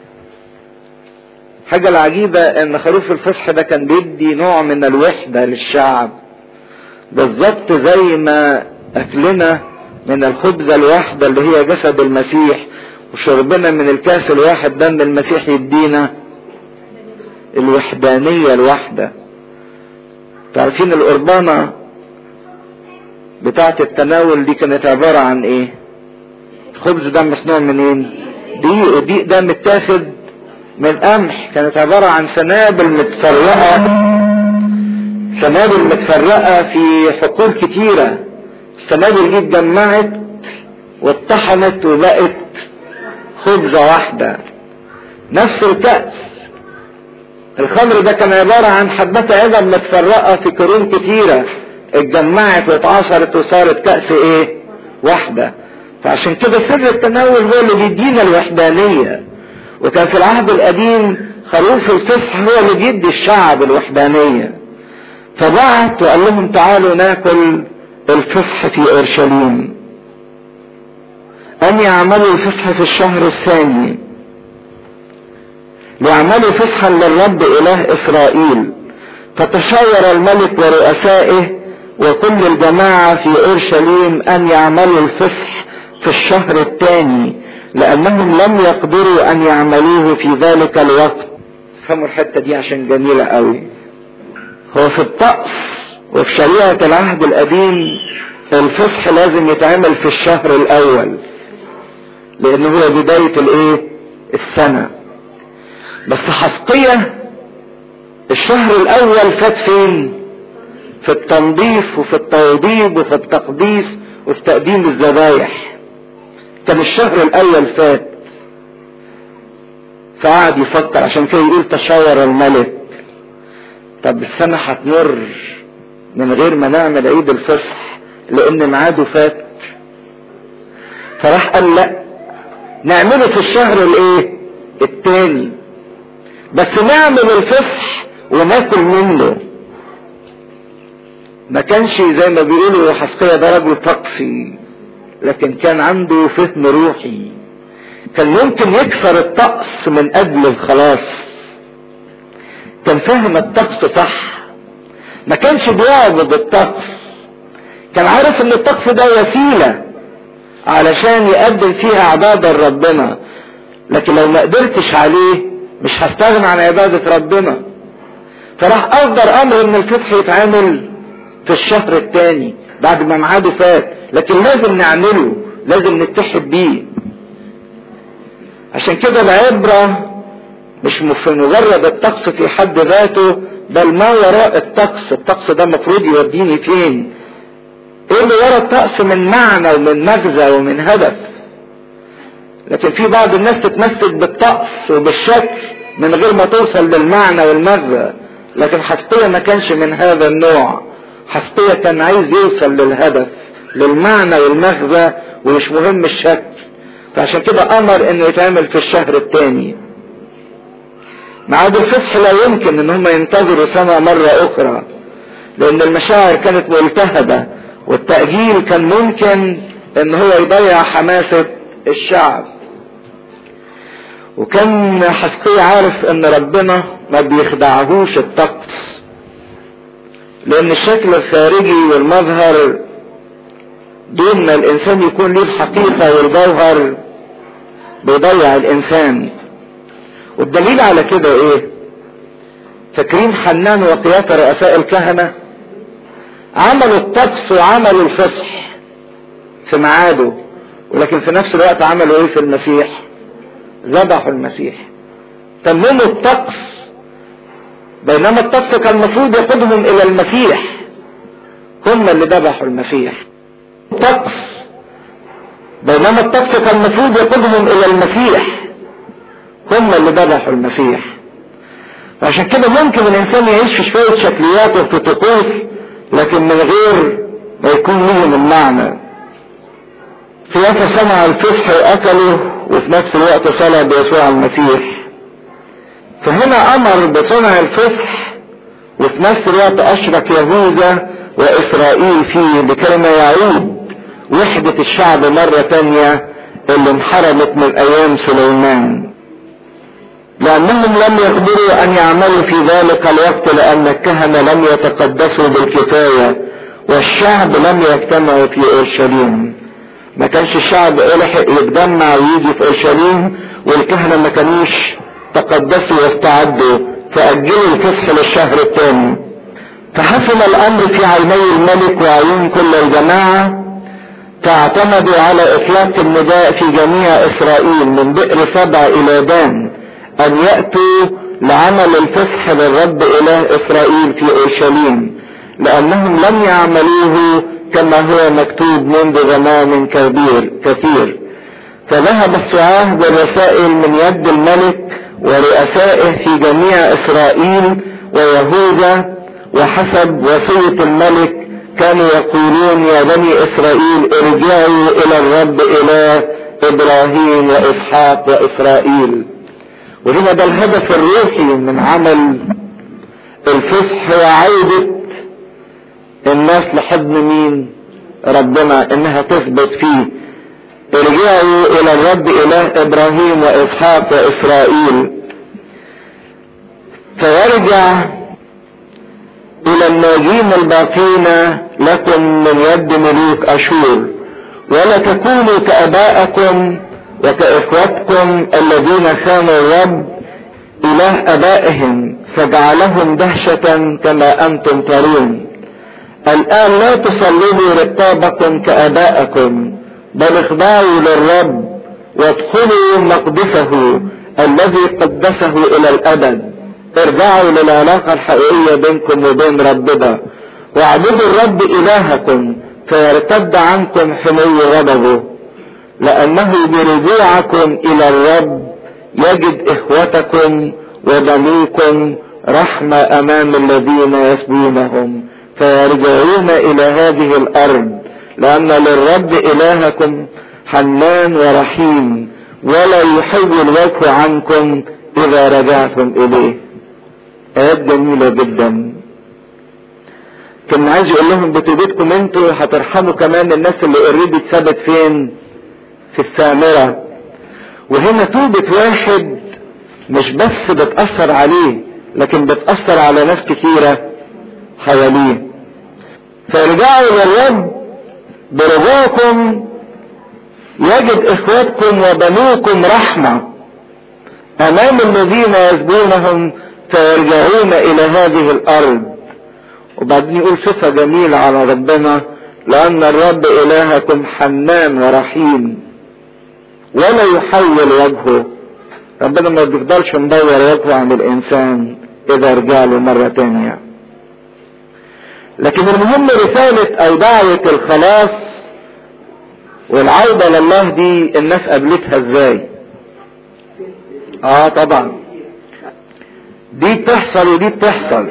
حاجة العجيبة ان خروف الفصح ده كان بيدي نوع من الوحدة للشعب بالظبط زي ما اكلنا من الخبزة الواحدة اللي هي جسد المسيح وشربنا من الكاس الواحد دم المسيح يدينا الوحدانية الواحدة تعرفين القربانة بتاعة التناول دي كانت عبارة عن ايه الخبز ده مصنوع منين دقيق الدقيق ده متاخد من قمح كانت عبارة عن سنابل متفرقة سنابل متفرقة في حقول كتيرة السنابل دي اتجمعت واتطحنت وبقت خبزة واحدة نفس الكأس الخمر ده كان عبارة عن حبات عظم متفرقة في قرون كتيرة اتجمعت واتعصرت وصارت كأس ايه واحدة فعشان كده سر التناول هو اللي بيدينا الوحدانية وكان في العهد القديم خروف الفصح هو اللي بيدي الشعب الوحدانية فبعت وقال لهم تعالوا ناكل الفصح في اورشليم ان يعملوا الفصح في الشهر الثاني ليعملوا فصحا للرب اله اسرائيل فتشاور الملك ورؤسائه وكل الجماعة في اورشليم ان يعملوا الفصح في الشهر الثاني لانهم لم يقدروا ان يعملوه في ذلك الوقت فهموا الحتة دي عشان جميلة قوي هو في الطقس وفي شريعة العهد القديم الفصح لازم يتعمل في الشهر الاول لان هو بداية الايه السنة بس حسقية الشهر الاول فات فين في التنظيف وفي التوضيب وفي التقديس وفي تقديم الذبايح كان الشهر الاول فات فقعد يفكر عشان كده يقول تشاور الملك طب السنة هتمر من غير ما نعمل عيد الفصح لان ميعاده فات فراح قال لا نعمله في الشهر الايه التاني بس نعمل الفصح وناكل منه ما كانش زي ما بيقولوا حسقية ده رجل طقسي لكن كان عنده فهم روحي كان ممكن يكسر الطقس من اجل الخلاص كان فاهم الطقس صح ما كانش بيعبد الطقس كان عارف ان الطقس ده وسيلة علشان يقدم فيها عبادة لربنا لكن لو ما قدرتش عليه مش هستغنى عن عبادة ربنا فراح اصدر امر ان الفصح يتعمل في الشهر الثاني بعد ما ميعاده فات لكن لازم نعمله لازم نتحد بيه عشان كده العبرة مش في مجرد الطقس في حد ذاته بل ما وراء الطقس الطقس ده المفروض يوديني فين ايه اللي ورا الطقس من معنى ومن مغزى ومن هدف لكن في بعض الناس تتمسك بالطقس وبالشكل من غير ما توصل للمعنى والمغزى لكن حسقية ما كانش من هذا النوع حسقية كان عايز يوصل للهدف للمعنى والمغزى ومش مهم الشكل فعشان كده امر انه يتعمل في الشهر الثاني ميعاد الفصح لا يمكن ان هم ينتظروا سنة مرة اخرى لان المشاعر كانت ملتهبة والتأجيل كان ممكن ان هو يضيع حماسة الشعب وكان حسقية عارف ان ربنا ما بيخدعهوش الطقس لان الشكل الخارجي والمظهر دون ما الانسان يكون له الحقيقة والجوهر بيضيع الانسان والدليل على كده ايه فاكرين حنان وقيافة رؤساء الكهنة عملوا الطقس وعملوا الفصح في ميعاده ولكن في نفس الوقت عملوا ايه في المسيح ذبحوا المسيح تمموا الطقس بينما الطقس كان المفروض يقودهم الى المسيح هم اللي ذبحوا المسيح الطقس بينما الطقس كان المفروض يقودهم الى المسيح هم اللي ذبحوا المسيح عشان كده ممكن الانسان يعيش في شوية شكليات وفي طقوس لكن من غير ما يكون لهم المعنى قيافة صنع الفصح واكله وفي نفس الوقت صلى بيسوع المسيح فهنا امر بصنع الفصح وفي نفس الوقت اشرك يهوذا واسرائيل فيه لكي ما يعود وحدة الشعب مرة تانية اللي انحرمت من ايام سليمان لانهم لم يقدروا ان يعملوا في ذلك الوقت لان الكهنة لم يتقدسوا بالكفاية والشعب لم يجتمعوا في اورشليم ما كانش الشعب لحق يتجمع ويجي في اورشليم والكهنة ما كانوش تقدسوا واستعدوا فاجلوا الفصح للشهر الثاني فحسن الامر في عيني الملك وعيون كل الجماعة فاعتمدوا على اطلاق النداء في جميع اسرائيل من بئر سبع الى دان ان يأتوا لعمل الفصح للرب اله اسرائيل في اورشليم لانهم لم يعملوه كما هو مكتوب منذ زمان كبير كثير فذهب السعاه بالرسائل من يد الملك ورؤسائه في جميع اسرائيل ويهوذا وحسب وصية الملك كانوا يقولون يا بني اسرائيل ارجعوا الى الرب اله ابراهيم واسحاق واسرائيل وهنا ده الهدف الروحي من عمل الفصح هو عودة الناس لحضن مين ربنا انها تثبت فيه ارجعوا الى الرب اله ابراهيم واسحاق واسرائيل فيرجع الى الناجين الباقين لكم من يد ملوك اشور ولا تكونوا كابائكم وكاخوتكم الذين خانوا الرب اله ابائهم فجعلهم دهشة كما انتم ترون الان لا تصلبوا رقابكم كابائكم بل اخضعوا للرب وادخلوا مقدسه الذي قدسه الى الابد ارجعوا للعلاقة الحقيقية بينكم وبين ربنا واعبدوا الرب الهكم فيرتد عنكم حمي غضبه لانه برجوعكم الى الرب يجد اخوتكم وبنوكم رحمة امام الذين يسبونهم فيرجعون الى هذه الارض لان للرب الهكم حنان ورحيم ولا يحول وجهه عنكم اذا رجعتم اليه ايات جميلة جدا كان عايز يقول لهم بتوبتكم انتوا هترحموا كمان الناس اللي اوريدي اتثبت فين في السامرة وهنا توبة واحد مش بس بتأثر عليه لكن بتأثر على ناس كثيرة حواليه فارجعوا للرب برجوعكم يجد اخواتكم وبنوكم رحمة امام الذين يسبونهم فيرجعون الى هذه الارض وبعدين يقول صفة جميلة على ربنا لان الرب الهكم حنان ورحيم ولا يحول وجهه ربنا ما بيفضلش مدور وجهه عن الانسان اذا رجع له مرة تانية لكن المهم رسالة او دعوة الخلاص والعودة لله دي الناس قابلتها ازاي اه طبعا دي بتحصل ودي بتحصل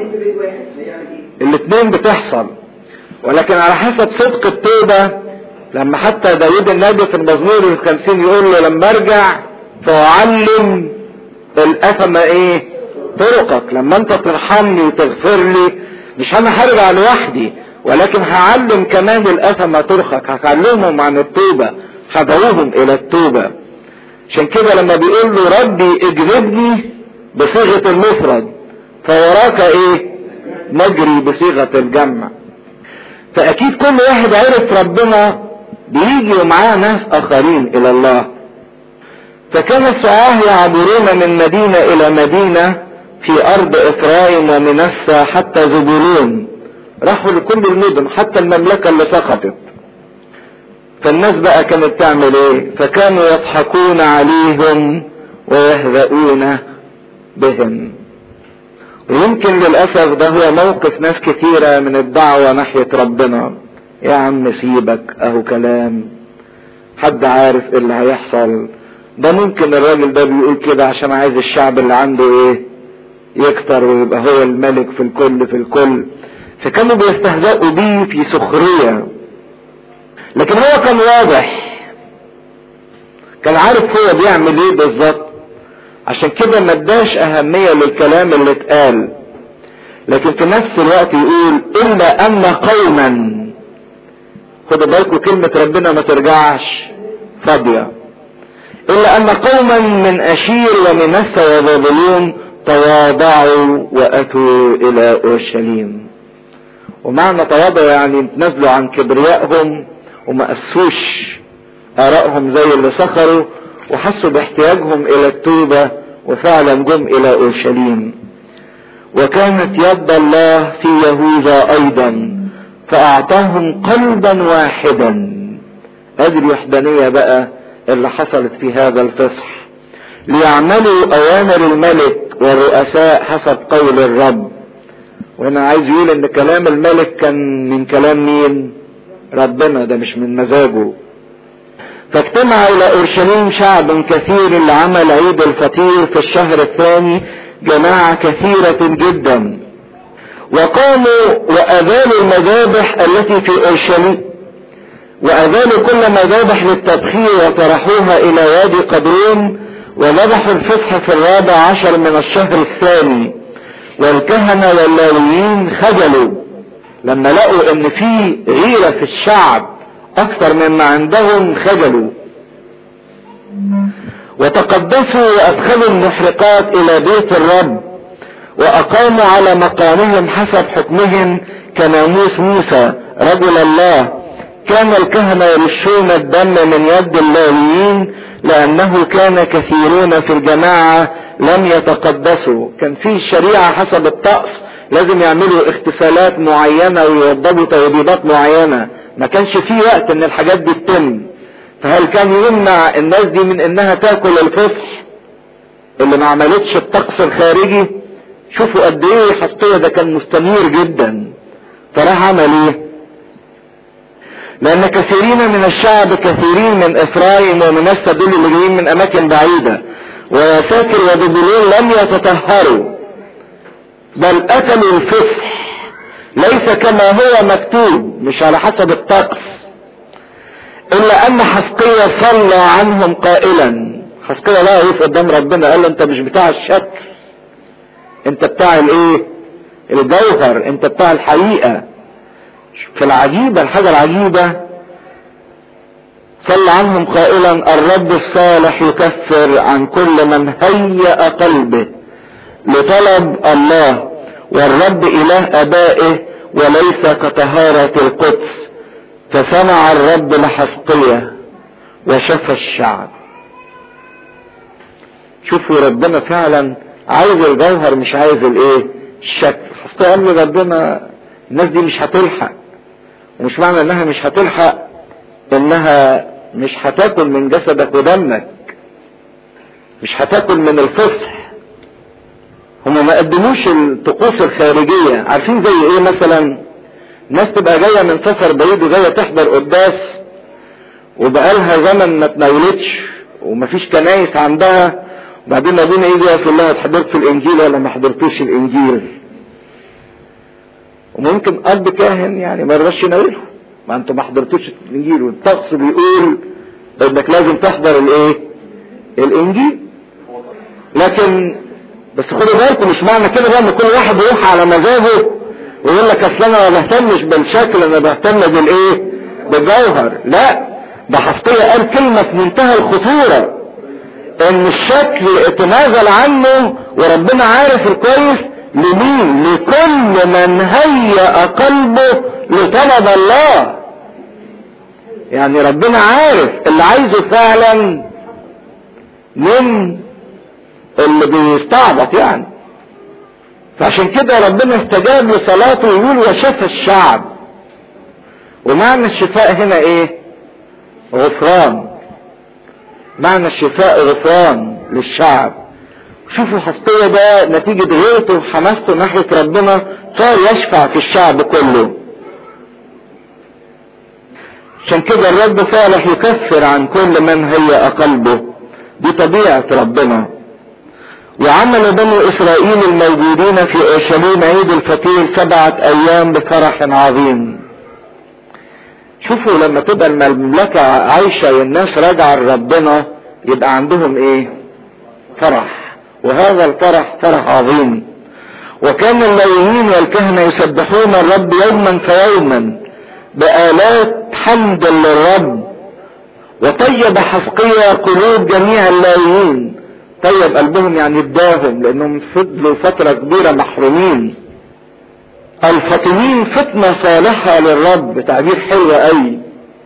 الاثنين بتحصل ولكن على حسب صدق التوبة لما حتى داود النبي في المزمور الخمسين يقول له لما ارجع فاعلم الاثم ايه طرقك لما انت ترحمني وتغفر لي مش انا هرجع لوحدي ولكن هعلم كمان الاثم طرقك هعلمهم عن التوبة هدعوهم الى التوبة عشان كده لما بيقول له ربي اجذبني بصيغة المفرد فوراك ايه مجري بصيغة الجمع فاكيد كل واحد عرف ربنا بيجي ومعاه ناس اخرين الى الله فكان السعاه يعبرون من مدينة الى مدينة في ارض افرايم ومنسى حتى زبولون راحوا لكل المدن حتى المملكة اللي سقطت فالناس بقى كانت تعمل ايه فكانوا يضحكون عليهم ويهزؤون بهم ويمكن للأسف ده هو موقف ناس كثيرة من الدعوة ناحية ربنا يا عم سيبك اهو كلام حد عارف ايه اللي هيحصل ده ممكن الراجل ده بيقول كده عشان عايز الشعب اللي عنده ايه يكتر ويبقى هو الملك في الكل في الكل فكانوا بيستهزئوا بيه في سخرية لكن هو كان واضح كان عارف هو بيعمل ايه بالظبط عشان كده ما اداش اهمية للكلام اللي اتقال لكن في نفس الوقت يقول الا ان قوما خدوا بالكم كلمة ربنا ما ترجعش فاضية الا ان قوما من اشير ومنسى وبابلون تواضعوا واتوا الى اورشليم ومعنى تواضع يعني تنزلوا عن كبريائهم وما قسوش ارائهم زي اللي سخروا وحسوا باحتياجهم الى التوبة وفعلا جم الى اورشليم وكانت يد الله في يهوذا ايضا فاعطاهم قلبا واحدا ادي الوحدانية بقى اللي حصلت في هذا الفصح ليعملوا اوامر الملك والرؤساء حسب قول الرب وهنا عايز يقول ان كلام الملك كان من كلام مين ربنا ده مش من مزاجه فاجتمع الى اورشليم شعب كثير لعمل عيد الفطير في الشهر الثاني جماعة كثيرة جدا وقاموا واذالوا المذابح التي في اورشليم واذالوا كل مذابح للتبخير وطرحوها الى وادي قدرون وذبحوا الفصح في الرابع عشر من الشهر الثاني والكهنة واللاويين خجلوا لما لقوا ان في غيرة في الشعب اكثر مما عندهم خجلوا وتقدسوا وادخلوا المحرقات الى بيت الرب واقاموا على مقامهم حسب حكمهم كناموس موسى رجل الله كان الكهنة يرشون الدم من يد اللاويين لانه كان كثيرون في الجماعة لم يتقدسوا كان في شريعة حسب الطقس لازم يعملوا اغتسالات معينة ويوضبوا توضيبات معينة ما كانش في وقت ان الحاجات دي تتم فهل كان يمنع الناس دي من انها تاكل الفصح اللي ما عملتش الطقس الخارجي شوفوا قد ايه حسقية ده كان مستنير جدا فراح عمل ايه لان كثيرين من الشعب كثيرين من افرايم ومنسى دول اللي جايين من اماكن بعيدة ويساكر ودبلون لم يتطهروا بل اكلوا الفصح ليس كما هو مكتوب مش على حسب الطقس الا ان حسقية صلى عنهم قائلا حسقية لا يقف قدام ربنا قال له انت مش بتاع الشكل انت بتاع الايه الجوهر انت بتاع الحقيقة في العجيبة الحاجة العجيبة صلى عنهم قائلا الرب الصالح يكفر عن كل من هيأ قلبه لطلب الله والرب اله ابائه وليس كطهارة القدس فسمع الرب لحسقية وشفى الشعب شوفوا ربنا فعلا عايز الجوهر مش عايز الايه الشكل حسقية قال له ربنا الناس دي مش هتلحق ومش معنى انها مش هتلحق انها مش هتاكل من جسدك ودمك مش هتاكل من الفصح هما ما قدموش الطقوس الخارجية عارفين زي ايه مثلا ناس تبقى جاية من سفر بعيد وجاية تحضر قداس وبقالها زمن ما تناولتش ومفيش كنايس عندها وبعدين ابونا يجي يقول لها حضرت في الانجيل ولا ما حضرتوش الانجيل وممكن اب كاهن يعني ما يرضاش يناولهم ما انتوا ما حضرتوش الانجيل والطقس بيقول انك لازم تحضر الايه الانجيل لكن بس خدوا بالكم مش معنى كده بقى ان كل واحد يروح على مزاجه ويقول لك اصل انا ما بهتمش بالشكل انا بهتم بالايه بالجوهر لا ده حسقية قال كلمة في منتهى الخطورة ان الشكل اتنازل عنه وربنا عارف الكويس لمين لكل من هيأ قلبه لطلب الله يعني ربنا عارف اللي عايزه فعلا من اللي بيستعبط يعني فعشان كده ربنا استجاب لصلاته ويقول وشفى الشعب ومعنى الشفاء هنا ايه غفران معنى الشفاء غفران للشعب شوفوا حسقية ده نتيجة غيرته وحماسته ناحية ربنا صار يشفع في الشعب كله عشان كده الرب صالح يكفر عن كل من هيأ قلبه دي طبيعة ربنا وعمل بنو اسرائيل الموجودين في اورشليم عيد الفطير سبعة ايام بفرح عظيم شوفوا لما تبقى المملكة عايشة والناس راجعة لربنا يبقى عندهم ايه فرح وهذا الفرح فرح عظيم وكان الليين والكهنة يسبحون الرب يوما فيوما بآلات حمد للرب وطيب حسقية قلوب جميع اللاويين طيب قلبهم يعني اداهم لانهم فضلوا فترة كبيرة محرومين الفاطمين فتنة صالحة للرب تعبير حلو قوي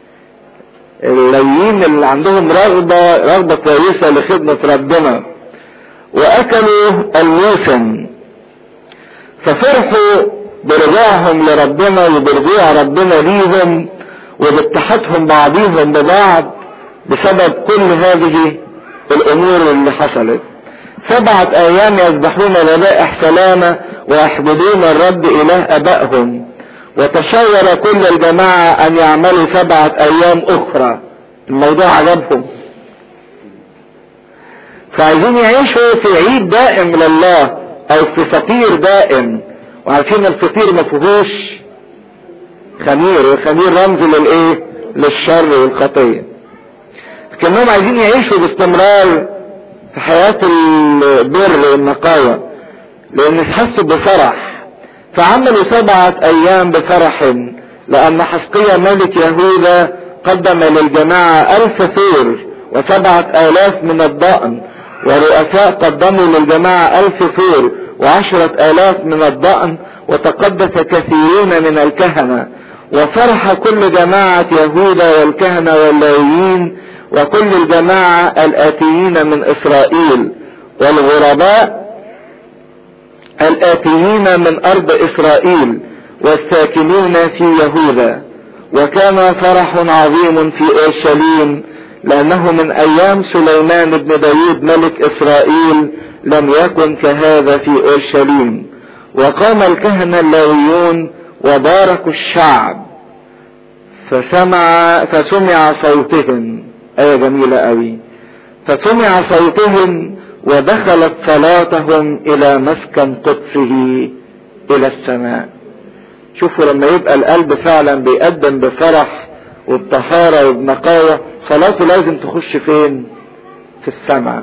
الليين اللي عندهم رغبة رغبة كويسة لخدمة ربنا واكلوا الموسم ففرحوا برجوعهم لربنا وبرجوع ربنا ليهم وباتحادهم بعضهم ببعض بسبب كل هذه الامور اللي حصلت سبعة ايام يذبحون ذبائح سلامة ويحمدون الرب اله ابائهم وتشاور كل الجماعة ان يعملوا سبعة ايام اخرى الموضوع عجبهم فعايزين يعيشوا في عيد دائم لله او في فطير دائم وعارفين الفطير ما فيهوش خمير والخمير رمز للايه للشر والخطيه لكنهم عايزين يعيشوا باستمرار في حياة البر والنقاوة لان حسوا بفرح فعملوا سبعة ايام بفرح لان حسقية ملك يهوذا قدم للجماعة الف ثور وسبعة الاف من الضأن ورؤساء قدموا للجماعة الف ثور وعشرة الاف من الضأن وتقدس كثيرون من الكهنة وفرح كل جماعة يهوذا والكهنة واللاويين وكل الجماعة الآتيين من إسرائيل والغرباء الآتيين من أرض إسرائيل والساكنون في يهوذا وكان فرح عظيم في أورشليم لأنه من أيام سليمان بن داود ملك إسرائيل لم يكن كهذا في أورشليم وقام الكهنة اللاويون وباركوا الشعب فسمع فسمع صوتهم آية جميلة قوي فسمع صوتهم ودخلت صلاتهم إلى مسكن قدسه إلى السماء شوفوا لما يبقى القلب فعلا بيقدم بفرح وبطهارة وبنقاوة صلاته لازم تخش فين في السماء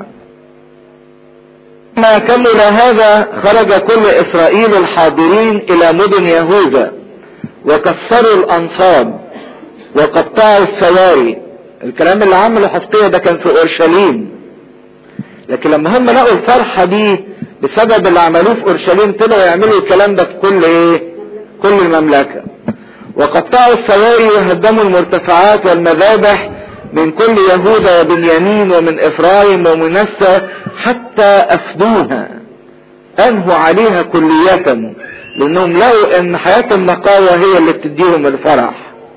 ما كمل هذا خرج كل إسرائيل الحاضرين إلى مدن يهوذا وكسروا الأنصاب وقطعوا السواري الكلام اللي عمله حسقية ده كان في اورشليم لكن لما هم لقوا الفرحة دي بسبب اللي عملوه في اورشليم طلعوا يعملوا الكلام ده في كل ايه كل المملكة وقطعوا السواري وهدموا المرتفعات والمذابح من كل يهوذا وبنيامين ومن افرايم ومنسى حتى افدوها انهوا عليها كلية لانهم لقوا ان حياة النقاوة هي اللي بتديهم الفرح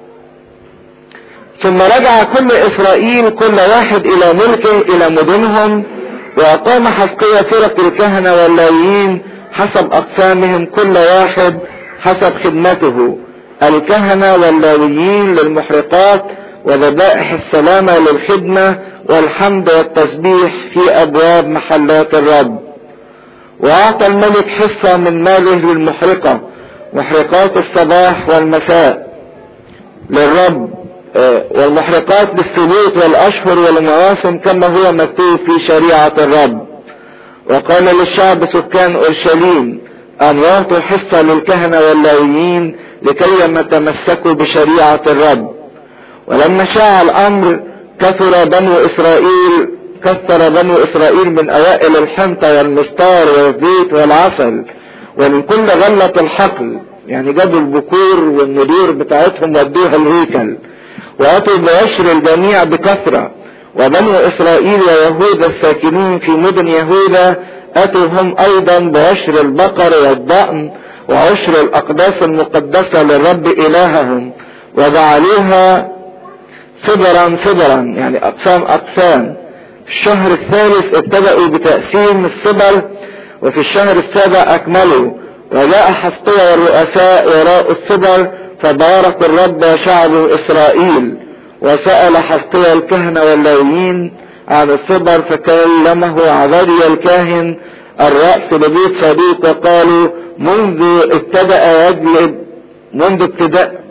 ثم رجع كل اسرائيل كل واحد الى ملكه الى مدنهم واقام حسقية فرق الكهنة واللاويين حسب اقسامهم كل واحد حسب خدمته الكهنة واللاويين للمحرقات وذبائح السلامة للخدمة والحمد والتسبيح في ابواب محلات الرب واعطى الملك حصة من ماله للمحرقة محرقات الصباح والمساء للرب والمحرقات للسلوك والاشهر والمواسم كما هو مكتوب في شريعة الرب وقال للشعب سكان اورشليم ان يعطوا حصة للكهنة واللاويين لكي يتمسكوا بشريعة الرب ولما شاع الامر كثر بنو اسرائيل كثر بنو اسرائيل من اوائل الحنطة والمستار والزيت والعسل ومن كل غلة الحقل يعني جابوا البكور والندور بتاعتهم ودوها الهيكل واتوا بعشر الجميع بكثرة وبنو اسرائيل ويهوذا الساكنين في مدن يهوذا اتوا هم ايضا بعشر البقر والضأن وعشر الاقداس المقدسة للرب الههم وجعلوها صبرا صبرا يعني اقسام اقسام في الشهر الثالث ابتدأوا بتقسيم الصبر وفي الشهر السابع اكملوا وجاء حسقية والرؤساء وراء الصبر فبارك الرب شعب اسرائيل وسأل حسقية الكهنة واللاويين عن الصبر فكلمه عذريا الكاهن الرأس لبيت صديق وقالوا منذ ابتدأ يجلب منذ ابتدأ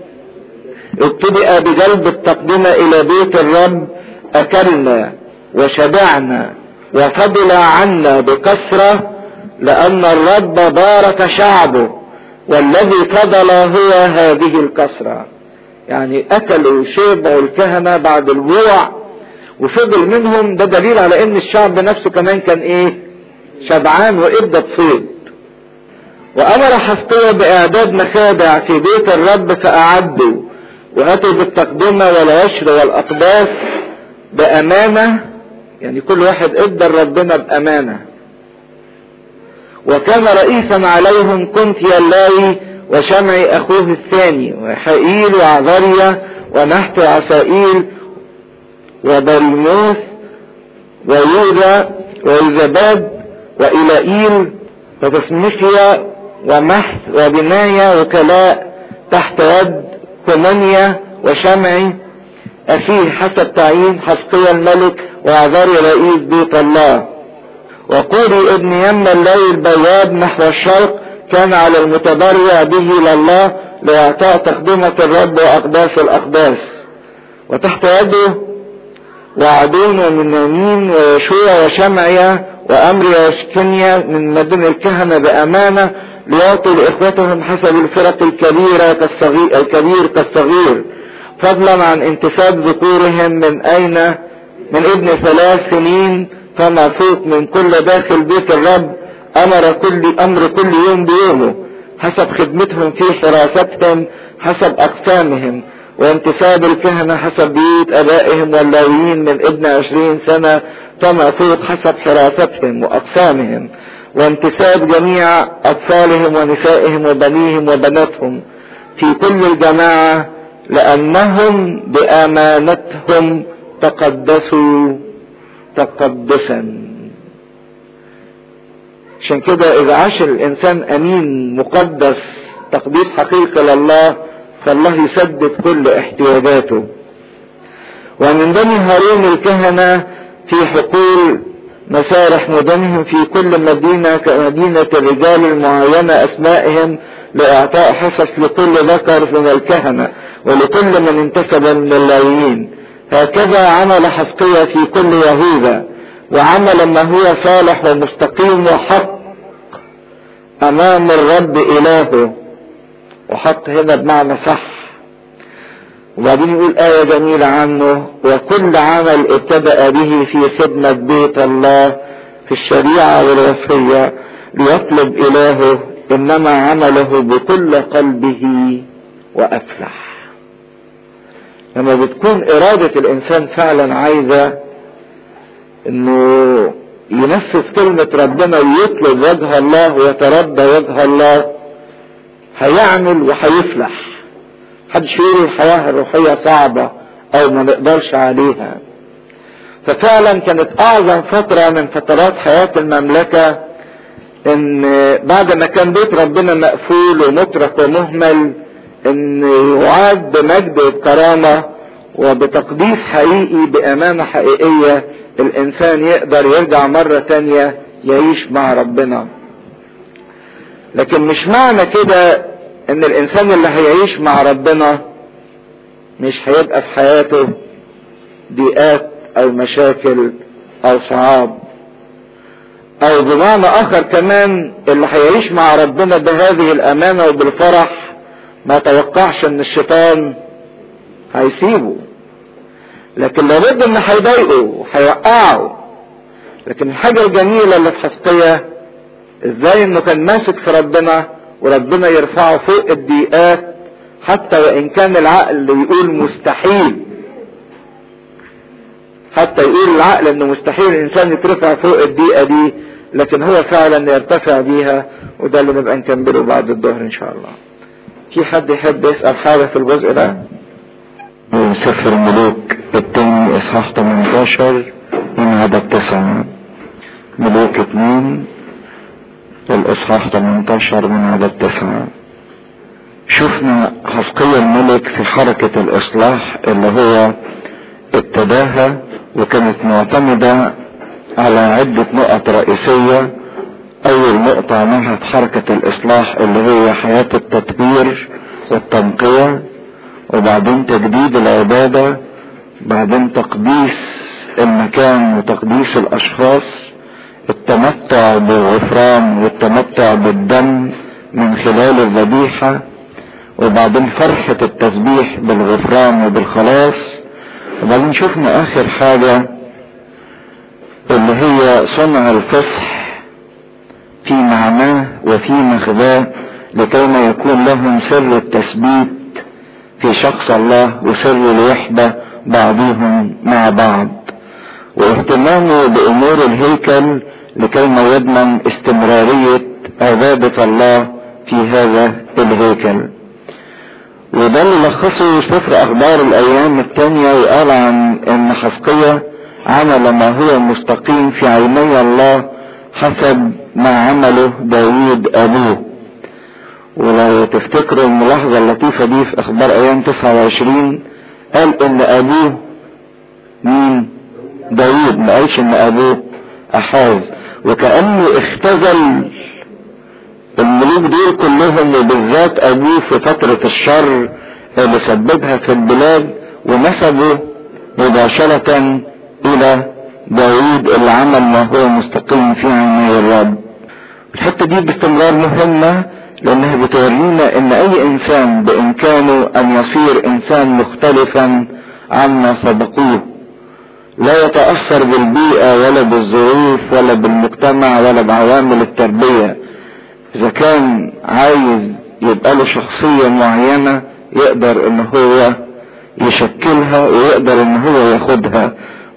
ابتدأ بجلب التقدمة الى بيت الرب اكلنا وشبعنا وفضل عنا بكثرة لان الرب بارك شعبه والذي فضل هو هذه الكسرة يعني اكلوا شربوا الكهنة بعد الجوع وفضل منهم ده دليل على ان الشعب نفسه كمان كان ايه شبعان وابدا بصيد وامر حسقية باعداد مخادع في بيت الرب فاعدوا واتوا بالتقدمة والعشر والاقداس بامانة يعني كل واحد ادى ربنا بامانة وكان رئيسا عليهم كنت اللاوي وشمعي اخوه الثاني وحائيل وعذريا ونحت عسائيل وبريموس ويوذا ويزباد وإلائيل وتسميخيا ومحث وبناية وكلاء تحت يد ثمانية وشمعي أخيه حسب تعيين حسقيا الملك وعذري رئيس بيت الله وقوري ابن يمنى الليل البواب نحو الشرق كان على المتبرع به لله لإعطاء تقدمة الرب وأقداس الأقداس وتحت يده وعدون ومن يمين ويشوع وشمعيا وأمريا وشكنيا من مدن الكهنة بأمانة ليعطوا لإخوتهم حسب الفرق الكبيرة كالصغير الكبير كالصغير فضلا عن انتساب ذكورهم من أين من ابن ثلاث سنين فما فوق من كل داخل بيت الرب أمر كل أمر كل يوم بيومه حسب خدمتهم في حراستهم حسب أقسامهم وانتساب الكهنة حسب بيوت أبائهم واللاويين من ابن عشرين سنة فما فوق حسب حراستهم وأقسامهم وانتساب جميع أطفالهم ونسائهم وبنيهم وبناتهم في كل الجماعة لأنهم بأمانتهم تقدسوا تقدسا عشان كده إذا عاش الإنسان أمين مقدس تقديس حقيقي لله فالله يسدد كل احتياجاته ومن بني هارون الكهنة في حقول مسارح مدنهم في كل مدينة كمدينة الرجال المعينة أسمائهم لإعطاء حصص لكل ذكر من الكهنة ولكل من انتسب من اللاويين هكذا عمل حسقية في كل يهوذا وعمل ما هو صالح ومستقيم وحق أمام الرب إلهه وحق هنا بمعنى صح وبعدين يقول آية جميلة عنه وكل عمل ابتدأ به في خدمة بيت الله في الشريعة والوصية ليطلب إلهه إنما عمله بكل قلبه وأفلح لما بتكون إرادة الإنسان فعلا عايزة إنه ينفذ كلمة ربنا ويطلب وجه الله ويتربى وجه الله هيعمل وهيفلح محدش يقول الحياة الروحية صعبة أو ما نقدرش عليها ففعلا كانت أعظم فترة من فترات حياة المملكة إن بعد ما كان بيت ربنا مقفول ومترك ومهمل إن يعاد بمجد وبكرامة وبتقديس حقيقي بأمانة حقيقية الإنسان يقدر يرجع مرة تانية يعيش مع ربنا لكن مش معنى كده ان الانسان اللي هيعيش مع ربنا مش هيبقى في حياته ضيقات او مشاكل او صعاب او بمعنى اخر كمان اللي هيعيش مع ربنا بهذه الامانة وبالفرح ما توقعش ان الشيطان هيسيبه لكن لابد ان هيضايقه وهيوقعه لكن الحاجة الجميلة اللي في حسقية ازاي انه كان ماسك في ربنا وربنا يرفعه فوق الضيقات حتى وان كان العقل يقول مستحيل حتى يقول العقل انه مستحيل الانسان يترفع فوق الضيقه دي لكن هو فعلا يرتفع بيها وده اللي نبقى نكمله بعد الظهر ان شاء الله في حد يحب يسال حاجه في الجزء ده سفر الملوك الثاني اصحاح 18 من عدد تسعة ملوك اثنين الاصحاح 18 من عدد تسعة شفنا حفقية الملك في حركة الاصلاح اللي هو ابتداها وكانت معتمدة على عدة نقط رئيسية اول نقطة نهت حركة الاصلاح اللي هي حياة التطهير والتنقية وبعدين تجديد العبادة بعدين تقديس المكان وتقديس الاشخاص التمتع بالغفران والتمتع بالدم من خلال الذبيحة وبعدين فرحة التسبيح بالغفران وبالخلاص وبعدين شفنا اخر حاجة اللي هي صنع الفصح في معناه وفي مخباه لكي ما يكون لهم سر التثبيت في شخص الله وسر الوحدة بعضهم مع بعض واهتمامه بامور الهيكل لكي ما يضمن استمرارية عبادة الله في هذا الهيكل وده اللي لخصه سفر اخبار الايام التانية وقال عن ان حسقية عمل ما هو مستقيم في عيني الله حسب ما عمله داوود ابوه ولو تفتكروا الملاحظة اللطيفة دي في اخبار ايام 29 قال ان ابوه مين داوود ما قالش ان ابوه احاز وكأنه اختزل الملوك دول كلهم وبالذات ابوه في فترة الشر اللي سببها في البلاد ونسبه مباشرة الى داود اللي عمل ما هو مستقيم في عيني الرب الحته دي باستمرار مهمه لانها بتورينا ان اي انسان بامكانه ان يصير انسان مختلفا عما سبقوه لا يتاثر بالبيئه ولا بالظروف ولا بالمجتمع ولا بعوامل التربيه اذا كان عايز يبقى له شخصيه معينه يقدر ان هو يشكلها ويقدر ان هو ياخدها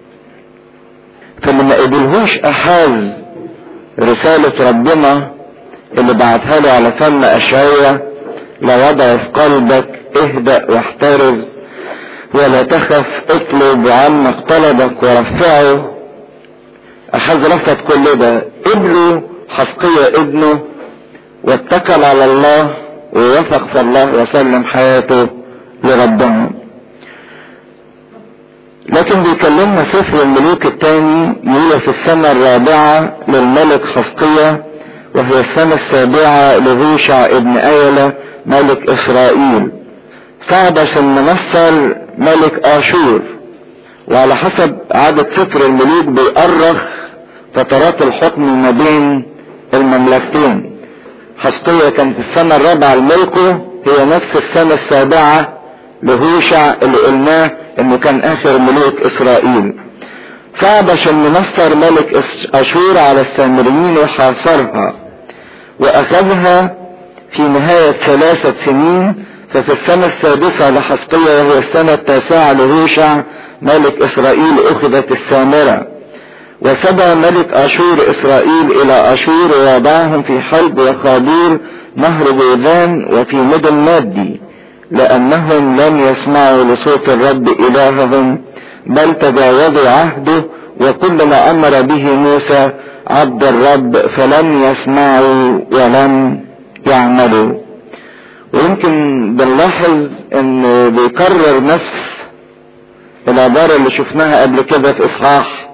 فلما قبلهوش احاز رسالة ربنا اللي بعتها له على فم اشعية لا وضع في قلبك اهدأ واحترز ولا تخف اطلب عمك طلبك ورفعه احاز رفض كل ده قبله حسقية ابنه واتكل على الله ووثق في الله وسلم حياته لربنا لكن بيكلمنا سفر الملوك الثاني يقول في السنة الرابعة للملك حسقية وهي السنة السابعة لهوشع ابن أيلة ملك إسرائيل صعد سلمنصر ملك آشور وعلى حسب عادة سفر الملوك بيأرخ فترات الحكم ما بين المملكتين حسقية كان في السنة الرابعة لملكه هي نفس السنة السابعة لهوشع اللي قلناه انه كان اخر ملوك اسرائيل صعد شمنصر ملك اشور على السامريين وحاصرها واخذها في نهاية ثلاثة سنين ففي السنة السادسة لحسقية وهي السنة التاسعة لهوشع ملك اسرائيل اخذت السامرة وسبى ملك اشور اسرائيل الى اشور ووضعهم في حلب وخابور نهر بيذان وفي مدن مادي لأنهم لم يسمعوا لصوت الرب إلههم بل تجاوزوا عهده وكل ما أمر به موسى عبد الرب فلم يسمعوا ولم يعملوا ويمكن بنلاحظ ان بيكرر نفس العبارة اللي شفناها قبل كده في اصحاح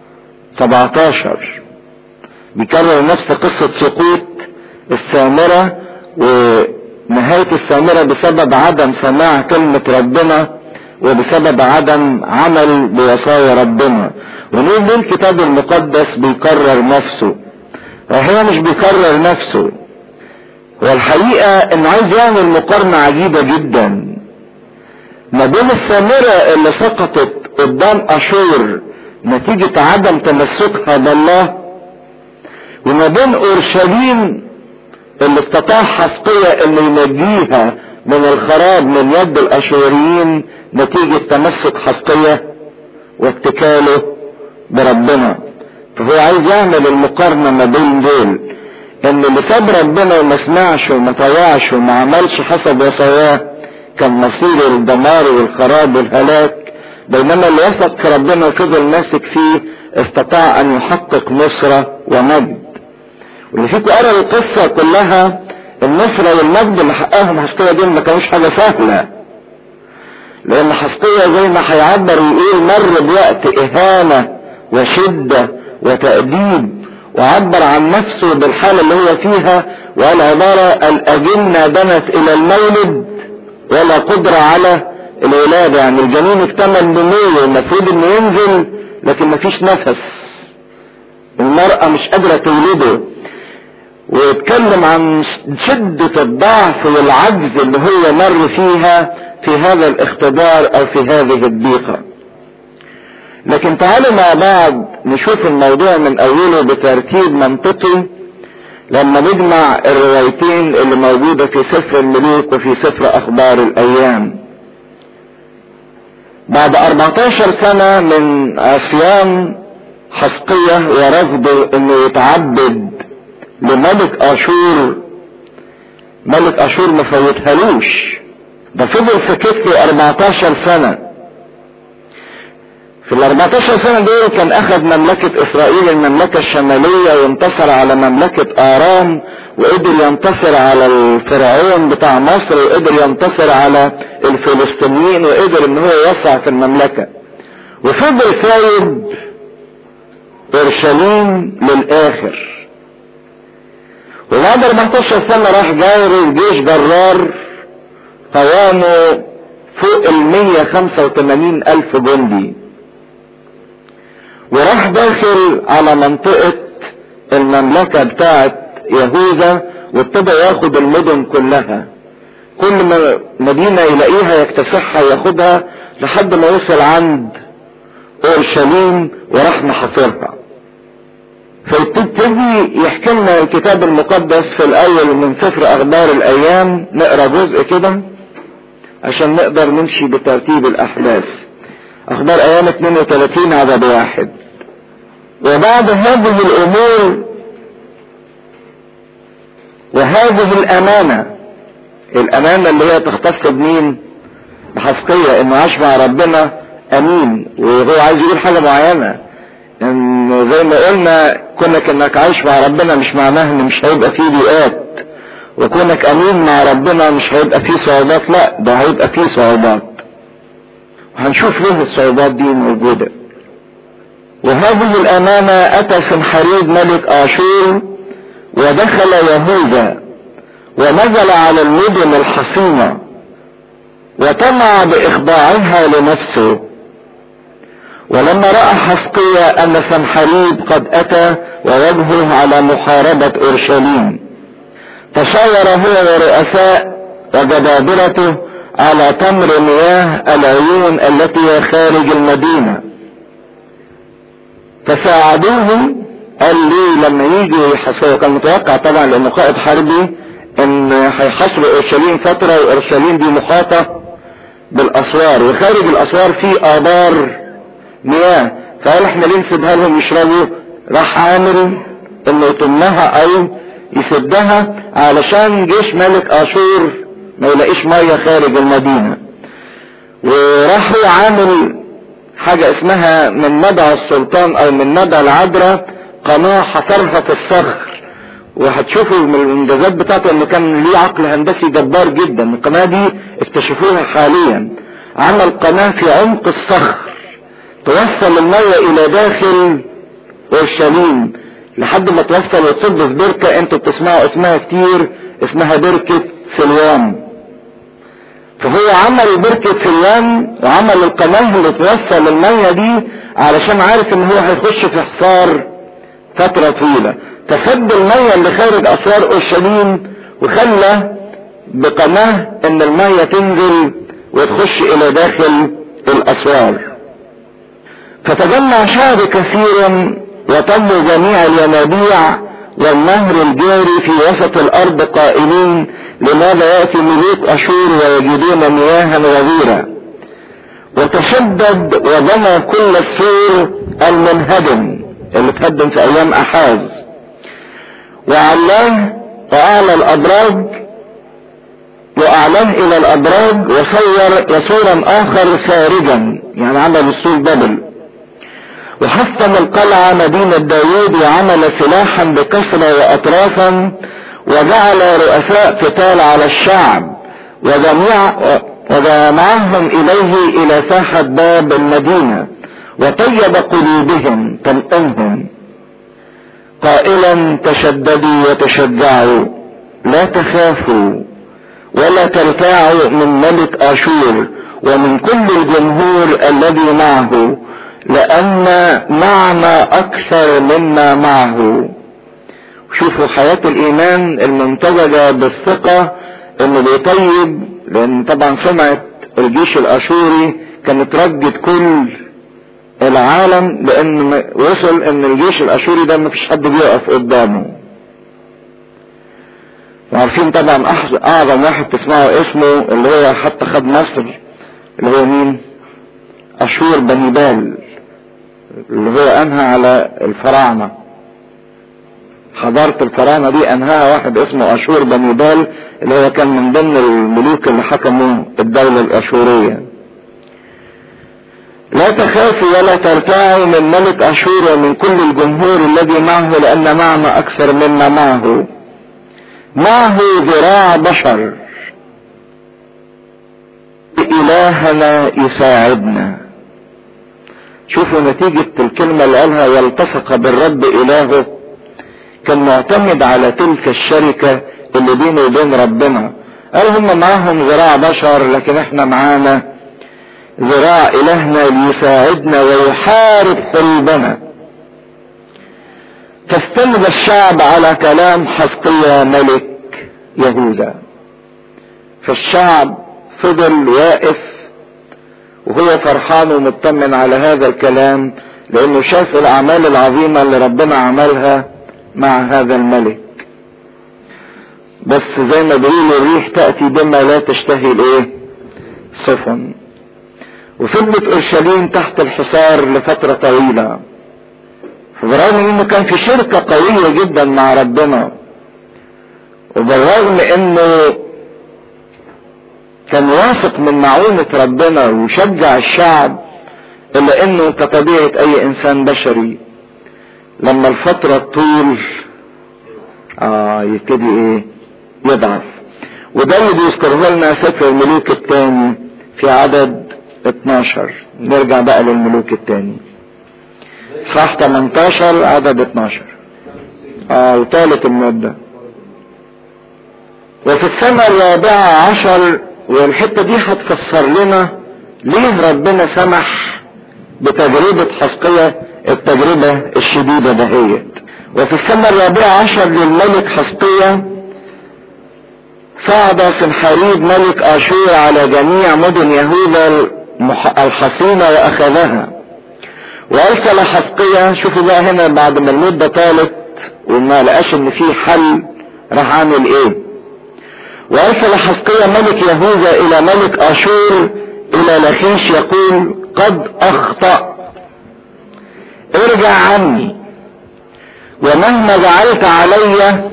17 بيكرر نفس قصة سقوط السامرة و نهاية السامرة بسبب عدم سماع كلمة ربنا وبسبب عدم عمل بوصايا ربنا ونقول ليه الكتاب المقدس بيكرر نفسه وهي مش بيكرر نفسه والحقيقة انه عايز يعمل مقارنة عجيبة جدا ما بين السامرة اللي سقطت قدام اشور نتيجة عدم تمسكها بالله وما بين اورشليم اللي استطاع حسقية انه ينجيها من الخراب من يد الاشوريين نتيجة تمسك حسقية واتكاله بربنا فهو عايز يعمل المقارنة ما بين دول ان اللي ساب ربنا وما سمعش وما طوعش وما عملش حسب وصاياه كان مصيره الدمار والخراب والهلاك بينما اللي وثق في ربنا وفضل ماسك فيه استطاع ان يحقق نصرة ومجد واللي فيكم قرا القصة كلها النصرة والمجد اللي حققهم حسقية دول ما كانوش حاجة سهلة لان حسقية زي ما هيعبر ويقول مر بوقت اهانة وشدة وتأديب وعبر عن نفسه بالحالة اللي هو فيها وقال عبارة الأجنة بنت إلى المولد ولا قدرة على الولادة يعني الجنين اكتمل نموه المفروض انه ينزل لكن مفيش نفس المرأة مش قادرة تولده ويتكلم عن شدة الضعف والعجز اللي هو مر فيها في هذا الاختبار او في هذه الضيقة لكن تعالوا مع بعض نشوف الموضوع من اوله بترتيب منطقي لما نجمع الروايتين اللي موجودة في سفر الملوك وفي سفر اخبار الايام بعد 14 سنة من عصيان حسقية ورفضه انه يتعبد لملك اشور ملك اشور ما فوتهالوش ده فضل سكت له 14 سنة في ال 14 سنة دول كان اخذ مملكة اسرائيل المملكة الشمالية وانتصر على مملكة ارام وقدر ينتصر على الفرعون بتاع مصر وقدر ينتصر على الفلسطينيين وقدر ان هو يوسع في المملكة وفضل سايب اورشليم للاخر وبعد 14 سنة راح جاير جيش جرار قوامه فوق ال 185 الف جندي وراح داخل على منطقة المملكة بتاعت يهوذا وابتدى ياخد المدن كلها كل ما مدينة يلاقيها يكتسحها ياخدها لحد ما وصل عند اورشليم وراح محاصرها فيبتدي يحكي لنا الكتاب المقدس في الاول من سفر اخبار الايام نقرا جزء كده عشان نقدر نمشي بترتيب الاحداث اخبار ايام 32 عدد واحد وبعد هذه الامور وهذه الامانة الامانة اللي هي تختص بمين بحسقية انه عاش مع ربنا امين وهو عايز يقول حاجة معينة ان زي ما قلنا كونك انك عايش مع ربنا مش معناه ان مش هيبقى فيه ضيقات وكونك امين مع ربنا مش هيبقى فيه صعوبات لا ده هيبقى فيه صعوبات وهنشوف ليه الصعوبات دي موجودة وهذه الامانة اتى سنحريب ملك اشور ودخل يهوذا ونزل على المدن الحصينة وطمع باخضاعها لنفسه ولما رأى حسقية ان سنحريب قد اتى ووجهه على محاربة اورشليم تشاور هو ورؤساء وجبابرته على تمر مياه العيون التي هي خارج المدينة فساعدوه قال لي لما يجي يحصروا كان متوقع طبعا لانه قائد حربي ان هيحصروا اورشليم فترة واورشليم دي محاطة بالاسوار وخارج الاسوار في ابار مياه فقال احنا ليه نسيبها لهم يشربوا راح عامل انه يتمها او يسدها علشان جيش ملك اشور ما يلاقيش ميه خارج المدينه وراح هو عامل حاجة اسمها من ندى السلطان او من ندى العذراء قناة حفرها في الصخر وهتشوفوا من الانجازات بتاعته انه كان ليه عقل هندسي جبار جدا القناة دي اكتشفوها حاليا عمل قناة في عمق الصخر توصل المية الى داخل اورشليم لحد ما توصل وتصب في بركة انتوا بتسمعوا اسمها كتير اسمها بركة سلوان فهو عمل بركة سلوان وعمل القناة اللي توصل المية دي علشان عارف ان هو هيخش في حصار فترة طويلة فسد المية اللي خارج اسوار اورشليم وخلى بقناة ان المية تنزل وتخش الى داخل الاسوار فتجمع شعب كثير وطلوا جميع الينابيع والنهر الجاري في وسط الارض قائلين لماذا ياتي ملوك اشور ويجدون مياها غزيره وتشدد وبنى كل السور المنهدم اللي اتهدم في ايام احاز وعلاه واعلى الابراج واعلاه الى الابراج وصور يسورا اخر خارجا يعني عمل السور دبل وحصن القلعة مدينة داوود وعمل سلاحا بكسرة واطرافا وجعل رؤساء قتال على الشعب وجميع وجمعهم اليه الى ساحة باب المدينة وطيب قلوبهم تلقمهم قائلا تشددوا وتشجعوا لا تخافوا ولا ترتاعوا من ملك اشور ومن كل الجمهور الذي معه لان معنا اكثر مما معه شوفوا حياة الايمان المنتجة بالثقة انه بيطيب لان طبعا سمعة الجيش الاشوري كانت رجت كل العالم لان وصل ان الجيش الاشوري ده مفيش حد بيقف قدامه وعارفين طبعا اعظم واحد تسمعوا اسمه اللي هو حتى خد مصر اللي هو مين اشور بني بال اللي هو انهى على الفراعنة حضارة الفراعنة دي انهاها واحد اسمه اشور بني بال اللي هو كان من ضمن الملوك اللي حكموا الدولة الاشورية لا تخافوا ولا ترتاعوا من ملك اشور ومن كل الجمهور الذي معه لان معنا اكثر مما معه معه ذراع بشر الهنا يساعدنا شوفوا نتيجة الكلمة اللي قالها يلتصق بالرب إلهه كان معتمد على تلك الشركة اللي بينه وبين ربنا قال هم معاهم ذراع بشر لكن احنا معانا ذراع الهنا ليساعدنا ويحارب قلوبنا فاستند الشعب على كلام حسقية ملك يهوذا فالشعب فضل واقف وهو فرحان ومطمن على هذا الكلام لانه شاف الاعمال العظيمة اللي ربنا عملها مع هذا الملك بس زي ما بيقولوا الريح تأتي بما لا تشتهي الايه سفن وفضلت اورشليم تحت الحصار لفترة طويلة بالرغم انه كان في شركة قوية جدا مع ربنا وبالرغم انه كان واثق من معونة ربنا ويشجع الشعب الا انه كطبيعة اي انسان بشري لما الفترة تطول اه يبتدي ايه يضعف وده اللي بيذكره لنا سفر الملوك الثاني في عدد 12 نرجع بقى للملوك الثاني صح 18 عدد 12 اه وثالث المدة وفي السنة الرابعة عشر والحتة دي هتفسر لنا ليه ربنا سمح بتجربة حسقية التجربة الشديدة دهيت وفي السنة الرابعة عشر للملك حسقية صعد سنحاريب ملك اشور على جميع مدن يهوذا الحصينة واخذها وارسل حسقية شوفوا بقى هنا بعد ما المدة طالت وما لقاش ان في حل راح عامل ايه وارسل حسقية ملك يهوذا الى ملك اشور الى لخيش يقول قد اخطأ ارجع عني ومهما جعلت علي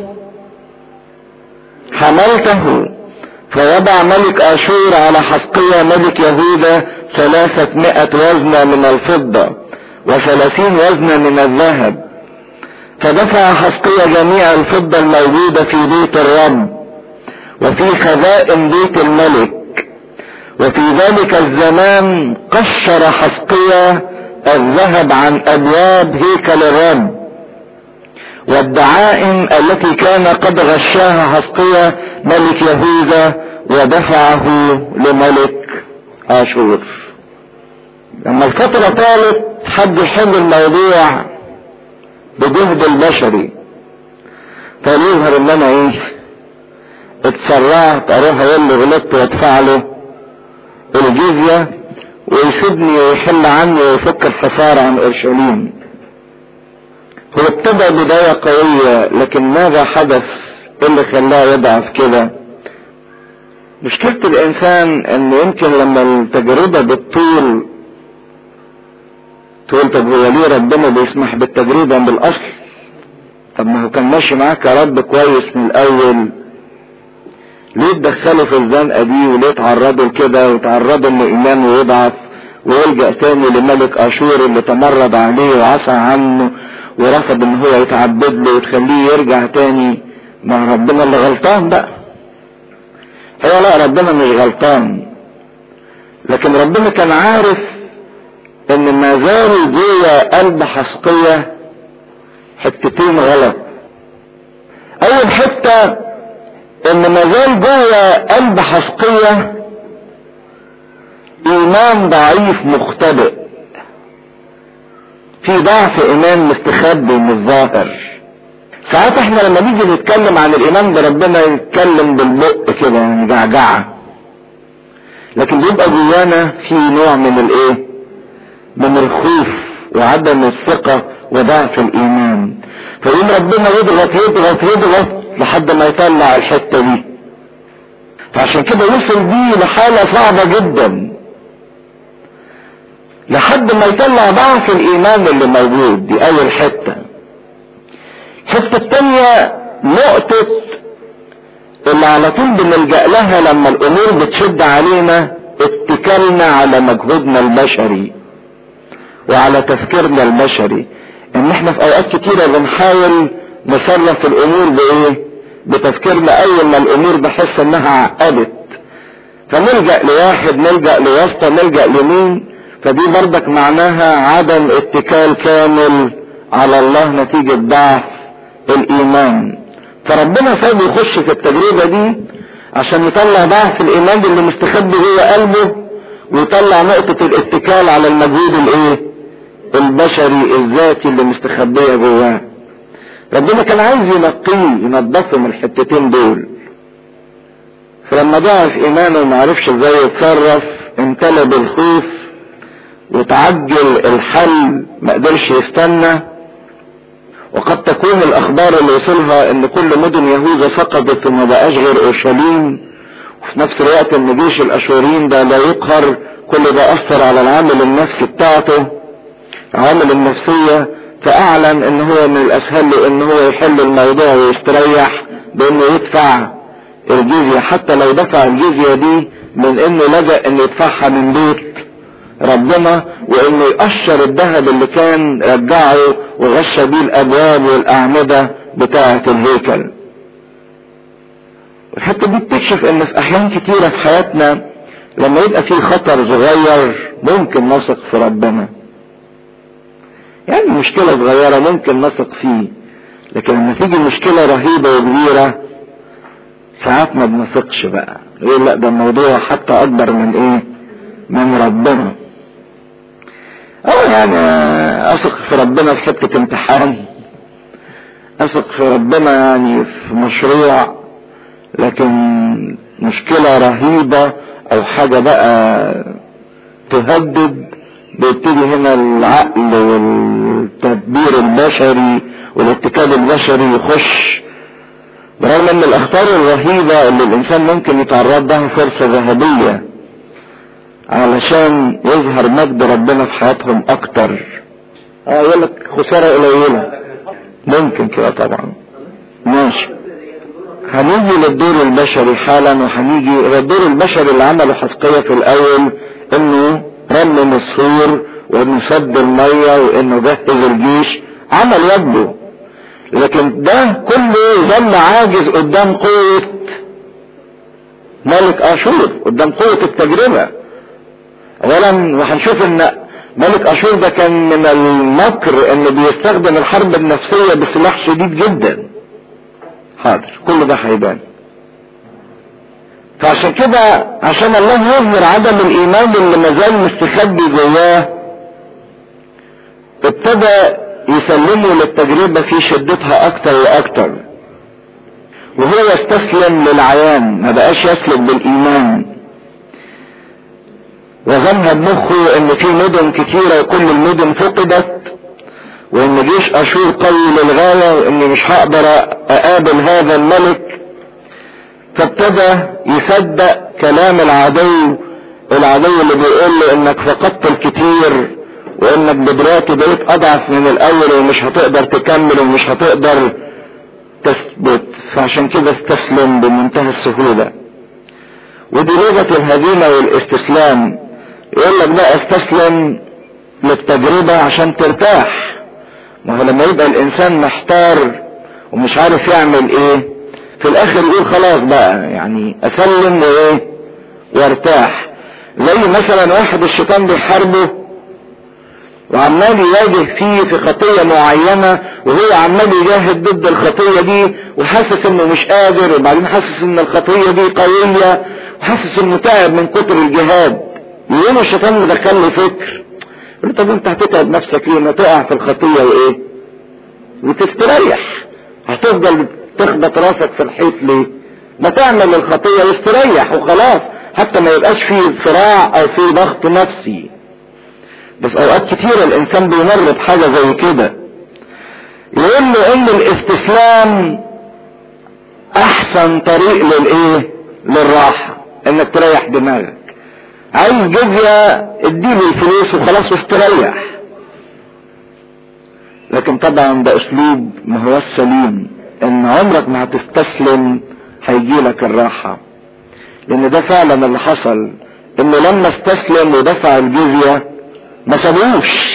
حملته فوضع ملك اشور على حسقية ملك يهوذا ثلاثة وزنة من الفضة وثلاثين وزنة من الذهب فدفع حسقية جميع الفضة الموجودة في بيت الرب وفي خزائن بيت الملك وفي ذلك الزمان قشر حسقية الذهب عن ابواب هيكل الرب والدعائم التي كان قد غشاها حسقية ملك يهوذا ودفعه لملك اشور لما الفترة طالت حد يحل الموضوع بجهد البشري فليظهر ان انا ايه اتسرعت اروح اقول له غلطت وادفع له الجزية ويسيبني ويحل عني ويفك الحصار عن اورشليم هو ابتدى بداية قوية لكن ماذا حدث اللي خلاه يضعف كده مشكلة الانسان ان يمكن لما التجربة بتطول تقول طب هو ليه ربنا بيسمح بالتجربة من الاصل طب ما هو كان ماشي معاك يا رب كويس من الاول ليه تدخله في الزنقة دي وليه تعرضه لكده وتعرضه ان ايمانه يضعف ويلجأ تاني لملك اشور اللي تمرد عليه وعصى عنه ورفض ان هو يتعبد له وتخليه يرجع تاني مع ربنا اللي غلطان بقى هو لا ربنا مش غلطان لكن ربنا كان عارف ان ما زال جوه قلب حسقية حتتين غلط اول حتة ان ما زال جوه قلب حسقية ايمان ضعيف مختبئ في ضعف ايمان مستخبي من الظاهر ساعات احنا لما نيجي نتكلم عن الايمان بربنا نتكلم بالبق كده يعني جعجعه لكن بيبقى جوانا في نوع من الايه من الخوف وعدم الثقة وضعف الايمان فيقوم ربنا يضغط يضغط يضغط لحد ما يطلع الحتة دي فعشان كده وصل بيه لحالة صعبة جدا لحد ما يطلع ضعف الايمان اللي موجود دي اول حتة الحتة التانية نقطة اللي على طول بنلجأ لها لما الامور بتشد علينا اتكلنا على مجهودنا البشري وعلى تفكيرنا البشري ان احنا في اوقات كتيرة بنحاول نصرف الامور بايه بتفكيرنا اول ما الامور بحس انها عقدت فنلجأ لواحد نلجأ لواسطة نلجأ لمين فدي برضك معناها عدم اتكال كامل على الله نتيجة ضعف الايمان فربنا سابه يخش في التجربة دي عشان يطلع ضعف الايمان اللي مستخبي جوه قلبه ويطلع نقطة الاتكال على المجهود الايه البشري الذاتي اللي مستخبية جواه ربنا كان عايز ينقيه ينظفه من الحتتين دول فلما ضعف ايمانه وما عرفش ازاي يتصرف امتلى بالخوف وتعجل الحل ما قدرش يستنى وقد تكون الاخبار اللي وصلها ان كل مدن يهوذا سقطت وما بقاش غير اورشليم وفي نفس الوقت ان جيش الاشوريين ده لا يقهر كل ده اثر على العامل النفسي بتاعته العوامل النفسية فاعلن ان هو من الاسهل له ان هو يحل الموضوع ويستريح بانه يدفع الجزية حتى لو دفع الجزية دي من انه لجأ انه يدفعها من بيت ربنا وانه يقشر الذهب اللي كان رجعه وغش بيه الابواب والاعمدة بتاعة الهيكل الحتة دي بتكشف ان في احيان كتيرة في حياتنا لما يبقى في خطر صغير ممكن نثق في ربنا يعني مشكلة صغيرة ممكن نثق فيه لكن لما تيجي مشكلة رهيبة وكبيرة ساعات ما بنثقش بقى يقول لا ده الموضوع حتى اكبر من ايه من ربنا اه يعني اثق في ربنا في حتة امتحان اثق في ربنا يعني في مشروع لكن مشكلة رهيبة او حاجة بقى تهدد بيبتدي هنا العقل والتدبير البشري والاتكال البشري يخش برغم ان الاخطار الرهيبة اللي الانسان ممكن يتعرض لها فرصة ذهبية علشان يظهر مجد ربنا في حياتهم اكتر اه يقول لك خسارة قليلة ممكن كده طبعا ماشي هنيجي للدور البشري حالا وهنيجي الدور البشري اللي عمله حسقية في الاول انه رمم السور وانه سد المية وانه جهز الجيش عمل واجبه لكن ده كله ظل عاجز قدام قوة ملك اشور قدام قوة التجربة اولا وهنشوف ان ملك اشور ده كان من المكر انه بيستخدم الحرب النفسية بسلاح شديد جدا حاضر كل ده هيبان فعشان كده عشان الله يظهر عدم الايمان اللي مازال مستخبي جواه ابتدى يسلمه للتجربة في شدتها اكتر واكتر وهو يستسلم للعيان ما بقاش يسلك بالايمان وظنها بمخه ان في مدن كتيرة وكل المدن فقدت وان جيش اشور قوي للغاية واني مش هقدر اقابل هذا الملك فابتدى يصدق كلام العدو العدو اللي بيقول له انك فقدت الكتير وانك بدلوقتي بقيت اضعف من الاول ومش هتقدر تكمل ومش هتقدر تثبت فعشان كده استسلم بمنتهى السهولة ودي لغة الهزيمة والاستسلام يقول لك بقى استسلم للتجربة عشان ترتاح ما هو لما يبقى الانسان محتار ومش عارف يعمل ايه في الاخر يقول خلاص بقى يعني اسلم وايه وارتاح زي مثلا واحد الشيطان بيحاربه وعمال يواجه فيه في خطية معينة وهو عمال يجاهد ضد الخطية دي وحاسس انه مش قادر وبعدين حاسس ان الخطية دي قوية وحاسس انه تعب من كتر الجهاد يقوم الشيطان مدخل له فكر يقول طب انت هتتعب نفسك ليه ما تقع في الخطية وايه وتستريح هتفضل تخبط راسك في الحيط ليه ما تعمل الخطية واستريح وخلاص حتى ما يبقاش فيه صراع او فيه ضغط نفسي بس اوقات كتيرة الانسان بيمر بحاجة زي كده يقول له ان الاستسلام احسن طريق للايه للراحة انك تريح دماغك عايز جزية اديله الفلوس وخلاص واستريح لكن طبعا ده اسلوب ما هو السليم ان عمرك ما هتستسلم هيجيلك الراحة لان ده فعلا اللي حصل انه لما استسلم ودفع الجزية ما سابوش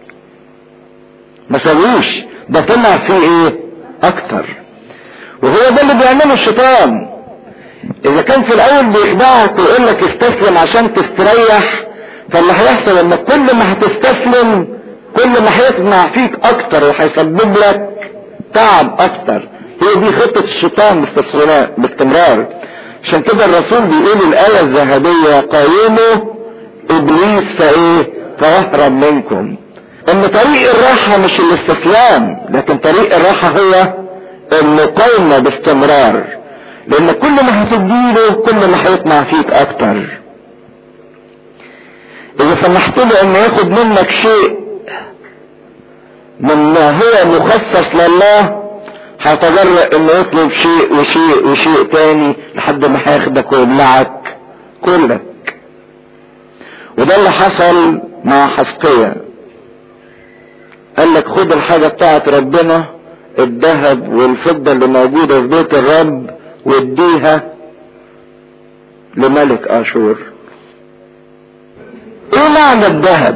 ما سابوش ده طلع فيه ايه اكتر وهو ده اللي بيعمله الشيطان اذا كان في الاول بيخدعك ويقول لك استسلم عشان تستريح فاللي هيحصل ان كل ما هتستسلم كل ما هيطمع فيك اكتر وهيسبب لك تعب اكتر هي دي خطة الشيطان باستمرار عشان كده الرسول بيقول الآية الذهبية قاوموا ابليس فايه فاهرب منكم ان طريق الراحة مش الاستسلام لكن طريق الراحة هو المقاومة باستمرار لان كل ما هتديله كل ما هيطمع فيك اكتر اذا سمحت له انه ياخد منك شيء مما هو مخصص لله هيتجرأ انه يطلب شيء وشيء وشيء تاني لحد ما هياخدك ويبلعك كلك وده اللي حصل مع حسقية قال لك خد الحاجة بتاعت ربنا الذهب والفضة اللي موجودة في بيت الرب واديها لملك اشور ايه معنى الذهب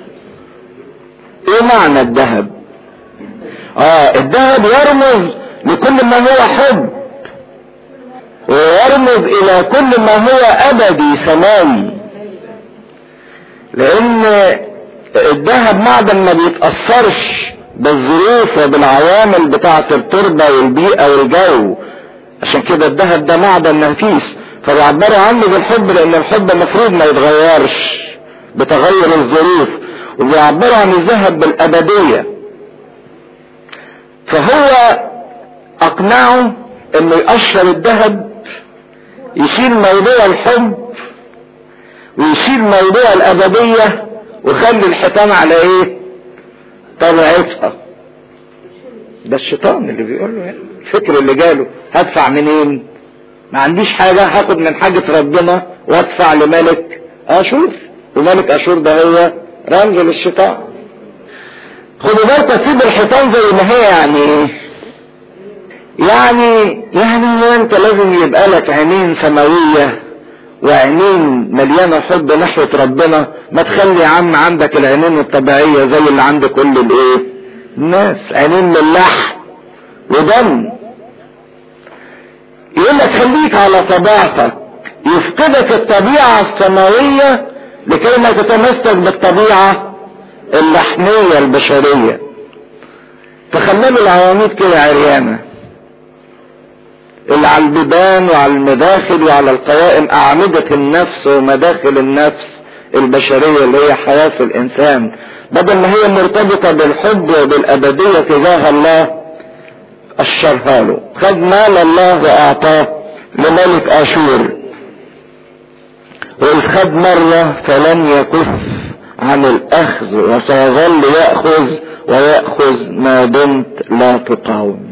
ايه معنى الذهب اه الذهب يرمز لكل ما هو حب ويرمز الى كل ما هو ابدي سماوي لان الذهب معدن ما بيتأثرش بالظروف وبالعوامل بتاعة التربة والبيئة والجو عشان كده الذهب ده معدن نفيس فبيعبروا عنه بالحب لان الحب المفروض ما يتغيرش بتغير الظروف وبيعبروا عن الذهب بالابدية فهو اقنعه انه يقشر الذهب يشيل موضوع الحب ويشيل موضوع الابدية ويخلي الحيطان على ايه طبيعتها ده الشيطان اللي بيقول له يعني الفكر اللي جاله هدفع منين ما عنديش حاجة هاخد من حاجة ربنا وادفع لملك اشور وملك اشور ده هو رمز للشيطان خدوا بالك تسيب الحيطان زي ما هي يعني يعني يعني هو انت لازم يبقى لك عينين سماوية وعينين مليانة حب ناحية ربنا ما تخلي يا عم عندك العينين الطبيعية زي اللي عند كل الايه الناس عينين من لحم ودم يقول لك خليك على طبيعتك يفقدك الطبيعة السماوية لكي ما تتمسك بالطبيعة اللحمية البشرية تخللوا العواميد كده عريانة اللي على البيبان وعلى المداخل وعلى القوائم أعمدة النفس ومداخل النفس البشرية اللي هي حياة الإنسان بدل ما هي مرتبطة بالحب وبالأبدية تجاه الله أشرها له خد مال الله وأعطاه لملك أشور وإذ خد مرة فلن يكف عن الأخذ وسيظل يأخذ ويأخذ ما دمت لا تقاوم